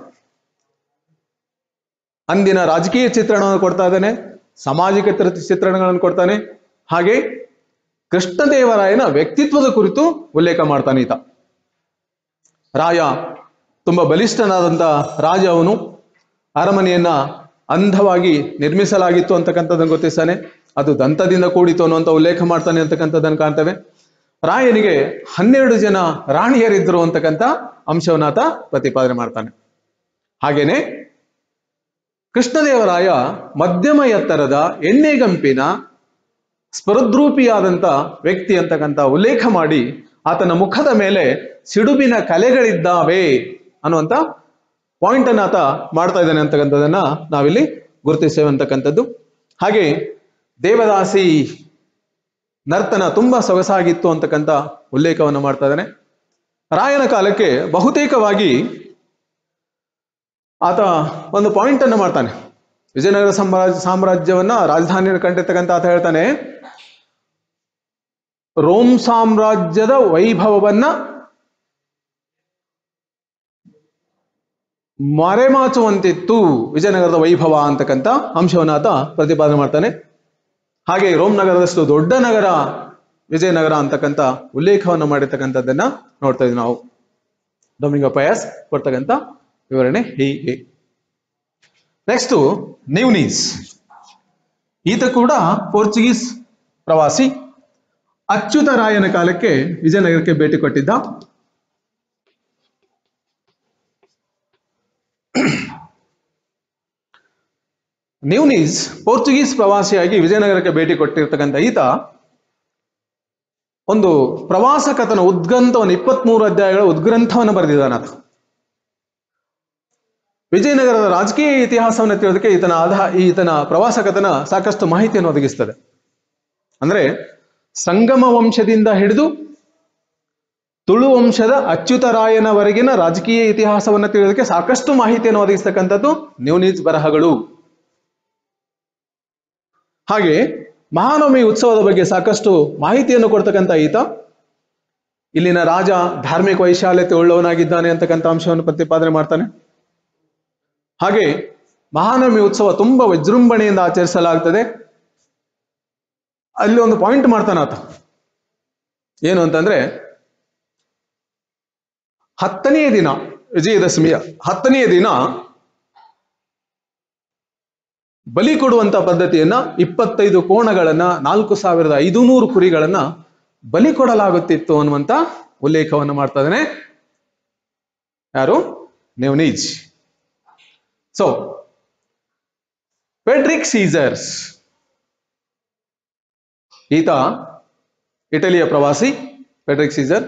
ಅಂದಿನ ರಾಜಕೀಯ ಚಿತ್ರಣವನ್ನು ಕೊಡ್ತಾ ಇದ್ದಾನೆ ಸಾಮಾಜಿಕ ಚಿತ್ರ- ಚಿತ್ರಣಗಳನ್ನು ಕೊಡ್ತಾನೆ ಹಾಗೆ ಕೃಷ್ಣದೇವರಾಯನ ವ್ಯಕ್ತಿತ್ವದ ಕುರಿತು ಉಲ್ಲೇಖ ಮಾಡ್ತಾನೆ ಈತ ರಾಯ ತುಂಬಾ ಬಲಿಷ್ಠನಾದಂತ ರಾಜ ಅವನು ಅರಮನೆಯನ್ನ ಅಂಧವಾಗಿ ನಿರ್ಮಿಸಲಾಗಿತ್ತು ಅಂತಕ್ಕಂಥದ್ದನ್ನು ಗೊತ್ತಿಸ್ತಾನೆ ಅದು ದಂತದಿಂದ ಕೂಡಿತು ಅನ್ನುವಂಥ ಉಲ್ಲೇಖ ಮಾಡ್ತಾನೆ ಅಂತಕ್ಕಂಥದ್ದನ್ನು ಕಾಣ್ತೇವೆ ರಾಯನಿಗೆ ಹನ್ನೆರಡು ಜನ ರಾಣಿಯರಿದ್ರು ಅಂತಕ್ಕಂಥ ಅಂಶವನ್ನ ಆತ ಪ್ರತಿಪಾದನೆ ಮಾಡ್ತಾನೆ ಹಾಗೇನೆ ಕೃಷ್ಣದೇವರಾಯ ಮಧ್ಯಮ ಎತ್ತರದ ಎಣ್ಣೆಗಂಪಿನ ಸ್ಪೃದ್ರೂಪಿಯಾದಂಥ ವ್ಯಕ್ತಿ ಅಂತಕ್ಕಂಥ ಉಲ್ಲೇಖ ಮಾಡಿ ಆತನ ಮುಖದ ಮೇಲೆ ಸಿಡುಬಿನ ಕಲೆಗಳಿದ್ದಾವೆ ಅನ್ನುವಂಥ ಪಾಯಿಂಟ್ ಅನ್ನ ಆತ ಮಾಡ್ತಾ ಇದ್ದಾನೆ ಅಂತಕ್ಕಂಥದ್ದನ್ನ ನಾವಿಲ್ಲಿ ಗುರುತಿಸ್ತೇವೆ ಅಂತಕ್ಕಂಥದ್ದು ಹಾಗೆ ದೇವದಾಸಿ ನರ್ತನ ತುಂಬಾ ಸೊಗಸಾಗಿತ್ತು ಅಂತಕ್ಕಂಥ ಉಲ್ಲೇಖವನ್ನು ಮಾಡ್ತಾ ಇದ್ದಾನೆ ರಾಯನ ಕಾಲಕ್ಕೆ ಬಹುತೇಕವಾಗಿ ಆತ ಒಂದು ಪಾಯಿಂಟ್ ಅನ್ನು ಮಾಡ್ತಾನೆ ವಿಜಯನಗರ ಸಾಮ್ರಾಜ್ಯ ಸಾಮ್ರಾಜ್ಯವನ್ನ ರಾಜಧಾನಿಯನ್ನು ಕಂಡಿರ್ತಕ್ಕಂಥ ಆತ ಹೇಳ್ತಾನೆ ರೋಮ್ ಸಾಮ್ರಾಜ್ಯದ ವೈಭವವನ್ನ ಮರೆಮಾಚುವಂತಿತ್ತು ವಿಜಯನಗರದ ವೈಭವ ಅಂತಕ್ಕಂಥ ಅಂಶವನ್ನು ಆತ ಪ್ರತಿಪಾದನೆ ಮಾಡ್ತಾನೆ ಹಾಗೆ ರೋಮ್ ನಗರದಷ್ಟು ದೊಡ್ಡ ನಗರ ವಿಜಯನಗರ ಅಂತಕ್ಕಂಥ ಉಲ್ಲೇಖವನ್ನು ಮಾಡಿರ್ತಕ್ಕಂಥದ್ದನ್ನ ನೋಡ್ತಾ ಇದ್ವಿ ನಾವು ಡೊಮಿಂಗೋ ಪಯಾಸ್ ಕೊಡ್ತಕ್ಕಂಥ ವಿವರಣೆ ಹೀಗೆ ನೆಕ್ಸ್ಟ್ ನ್ಯೂನೀಸ್ ಈತ ಕೂಡ ಪೋರ್ಚುಗೀಸ್ ಪ್ರವಾಸಿ ಅಚ್ಯುತರಾಯನ ಕಾಲಕ್ಕೆ ವಿಜಯನಗರಕ್ಕೆ ಭೇಟಿ ಕೊಟ್ಟಿದ್ದ ನ್ಯೂನೀಸ್ ಪೋರ್ಚುಗೀಸ್ ಪ್ರವಾಸಿಯಾಗಿ ವಿಜಯನಗರಕ್ಕೆ ಭೇಟಿ ಕೊಟ್ಟಿರ್ತಕ್ಕಂಥ ಈತ ಒಂದು ಪ್ರವಾಸ ಕಥನ ಉದ್ಗ್ರಂಥವನ್ನು ಇಪ್ಪತ್ಮೂರು ಅಧ್ಯಾಯಗಳ ಉದ್ಗ್ರಂಥವನ್ನು ಬರೆದಿದ್ದಾನಾತ ವಿಜಯನಗರದ ರಾಜಕೀಯ ಇತಿಹಾಸವನ್ನು ತಿಳಿಯೋದಕ್ಕೆ ಈತನ ಆಧಾ ಈತನ ಪ್ರವಾಸ ಕಥನ ಸಾಕಷ್ಟು ಮಾಹಿತಿಯನ್ನು ಒದಗಿಸ್ತದೆ ಅಂದ್ರೆ ಸಂಗಮ ವಂಶದಿಂದ ಹಿಡಿದು ತುಳು ವಂಶದ ಅಚ್ಯುತರಾಯನವರೆಗಿನ ರಾಜಕೀಯ ಇತಿಹಾಸವನ್ನು ತಿಳಿಯೋದಕ್ಕೆ ಸಾಕಷ್ಟು ಮಾಹಿತಿಯನ್ನು ಒದಗಿಸ್ತಕ್ಕಂಥದ್ದು ನ್ಯೂನೀಸ್ ಬರಹಗಳು ಹಾಗೆ ಮಹಾನವಮಿ ಉತ್ಸವದ ಬಗ್ಗೆ ಸಾಕಷ್ಟು ಮಾಹಿತಿಯನ್ನು ಕೊಡ್ತಕ್ಕಂಥ ಈತ ಇಲ್ಲಿನ ರಾಜ ಧಾರ್ಮಿಕ ವೈಶಾಲ್ಯತೆ ಉಳ್ಳವನಾಗಿದ್ದಾನೆ ಅಂತಕ್ಕಂಥ ಅಂಶವನ್ನು ಪ್ರತಿಪಾದನೆ ಮಾಡ್ತಾನೆ ಹಾಗೆ ಮಹಾನವಮಿ ಉತ್ಸವ ತುಂಬಾ ವಿಜೃಂಭಣೆಯಿಂದ ಆಚರಿಸಲಾಗ್ತದೆ ಅಲ್ಲಿ ಒಂದು ಪಾಯಿಂಟ್ ಮಾಡ್ತಾನೆ ಆತ ಏನು ಅಂತಂದ್ರೆ ಹತ್ತನೆಯ ದಿನ ವಿಜಯದಶಮಿಯ ಹತ್ತನೆಯ ದಿನ ಬಲಿ ಕೊಡುವಂತ ಪದ್ಧತಿಯನ್ನ ಇಪ್ಪತ್ತೈದು ಕೋಣಗಳನ್ನ ನಾಲ್ಕು ಸಾವಿರದ ಐದುನೂರು ಕುರಿಗಳನ್ನ ಬಲಿ ಕೊಡಲಾಗುತ್ತಿತ್ತು ಅನ್ನುವಂತ ಉಲ್ಲೇಖವನ್ನು ಮಾಡ್ತಾ ಇದ್ದಾನೆ ಯಾರು ನೆವ್ನೀಜ್ ಸೊ ಪೆಡ್ರಿಕ್ ಸೀಸರ್ಸ್ ಈತ ಇಟಲಿಯ ಪ್ರವಾಸಿ ಪೆಡ್ರಿಕ್ ಸೀಸರ್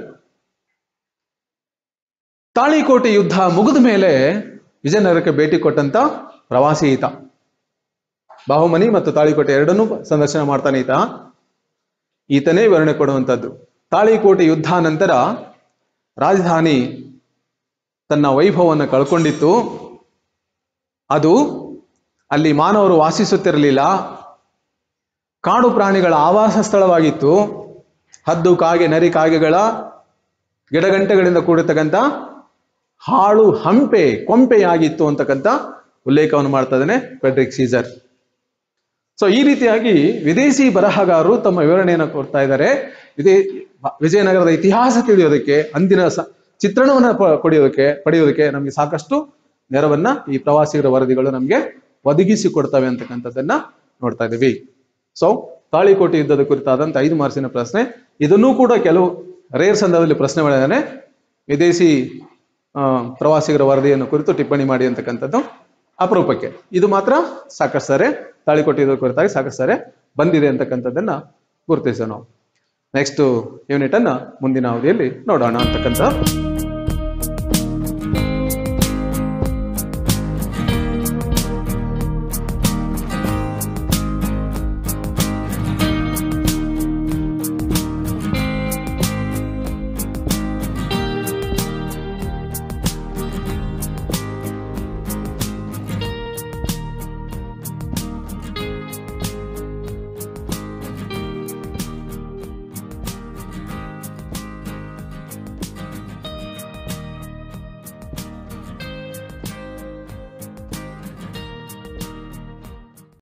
ತಾಳಿಕೋಟೆ ಯುದ್ಧ ಮುಗಿದ ಮೇಲೆ ವಿಜಯನಗರಕ್ಕೆ ಭೇಟಿ ಕೊಟ್ಟಂತ ಪ್ರವಾಸಿ ಈತ ಬಾಹುಮನಿ ಮತ್ತು ತಾಳಿಕೋಟೆ ಎರಡನ್ನೂ ಸಂದರ್ಶನ ಮಾಡ್ತಾನೆ ಈತ ಈತನೇ ವಿವರಣೆ ಕೊಡುವಂಥದ್ದು ತಾಳಿಕೋಟೆ ಯುದ್ಧ ನಂತರ ರಾಜಧಾನಿ ತನ್ನ ವೈಭವವನ್ನು ಕಳ್ಕೊಂಡಿತ್ತು ಅದು ಅಲ್ಲಿ ಮಾನವರು ವಾಸಿಸುತ್ತಿರಲಿಲ್ಲ ಕಾಡು ಪ್ರಾಣಿಗಳ ಆವಾಸ ಸ್ಥಳವಾಗಿತ್ತು ಹದ್ದು ಕಾಗೆ ನರಿ ಕಾಗೆಗಳ ಗಿಡಗಂಟೆಗಳಿಂದ ಕೂಡಿರ್ತಕ್ಕಂಥ ಹಾಳು ಹಂಪೆ ಕೊಂಪೆಯಾಗಿತ್ತು ಅಂತಕ್ಕಂಥ ಉಲ್ಲೇಖವನ್ನು ಮಾಡ್ತಾ ಇದ್ದಾನೆ ಫೆಡ್ರಿಕ್ ಸೀಸರ್ ಸೊ ಈ ರೀತಿಯಾಗಿ ವಿದೇಶಿ ಬರಹಗಾರರು ತಮ್ಮ ವಿವರಣೆಯನ್ನು ಕೊಡ್ತಾ ಇದ್ದಾರೆ ಇದೇ ವಿಜಯನಗರದ ಇತಿಹಾಸ ತಿಳಿಯೋದಕ್ಕೆ ಅಂದಿನ ಸ- ಚಿತ್ರಣವನ್ನ ಪ- ಪಡೆಯೋದಕ್ಕೆ ಪಡೆಯೋದಕ್ಕೆ ನಮಗೆ ಸಾಕಷ್ಟು ನೆರವನ್ನ ಈ ಪ್ರವಾಸಿಗರ ವರದಿಗಳು ನಮಗೆ ಒದಗಿಸಿ ಕೊಡ್ತವೆ ಅಂತಕ್ಕಂಥದ್ದನ್ನ ನೋಡ್ತಾ ಇದ್ದೀವಿ ಸೊ ತಾಳಿಕೋಟೆ ಯುದ್ಧದ ಕುರಿತಾದಂತ ಐದು ಮಾರ್ಕ್ಸಿನ ಪ್ರಶ್ನೆ ಇದನ್ನೂ ಕೂಡ ಕೆಲವು ರೇರ್ ಸಂದರ್ಭದಲ್ಲಿ ಪ್ರಶ್ನೆ ಮಾಡಿದ್ದಾನೆ ವಿದೇಶಿ ಆ, ಪ್ರವಾಸಿಗರ ವರದಿಯನ್ನು ಕುರಿತು ಟಿಪ್ಪಣಿ ಮಾಡಿ ಅಂತಕ್ಕಂಥದ್ದು ಅಪರೂಪಕ್ಕೆ ಇದು ಮಾತ್ರ ಸಾಕಷ್ಟು ಸಾರೆ ತಾಳಿಕೋಟೆ ಇದರ ಕುರಿತಾಗಿ ಸಾಕಷ್ಟು ಸಾರೆ ಬಂದಿದೆ ಅಂತಕ್ಕಂಥದ್ದನ್ನ ಗುರುತಿಸೋಣ ನಾವು ನೆಕ್ಸ್ಟ್ ಯೂನಿಟ್ ಅನ್ನ ಮುಂದಿನ ಅವಧಿಯಲ್ಲಿ ನೋಡೋಣ ಅಂತಕ್ಕಂಥ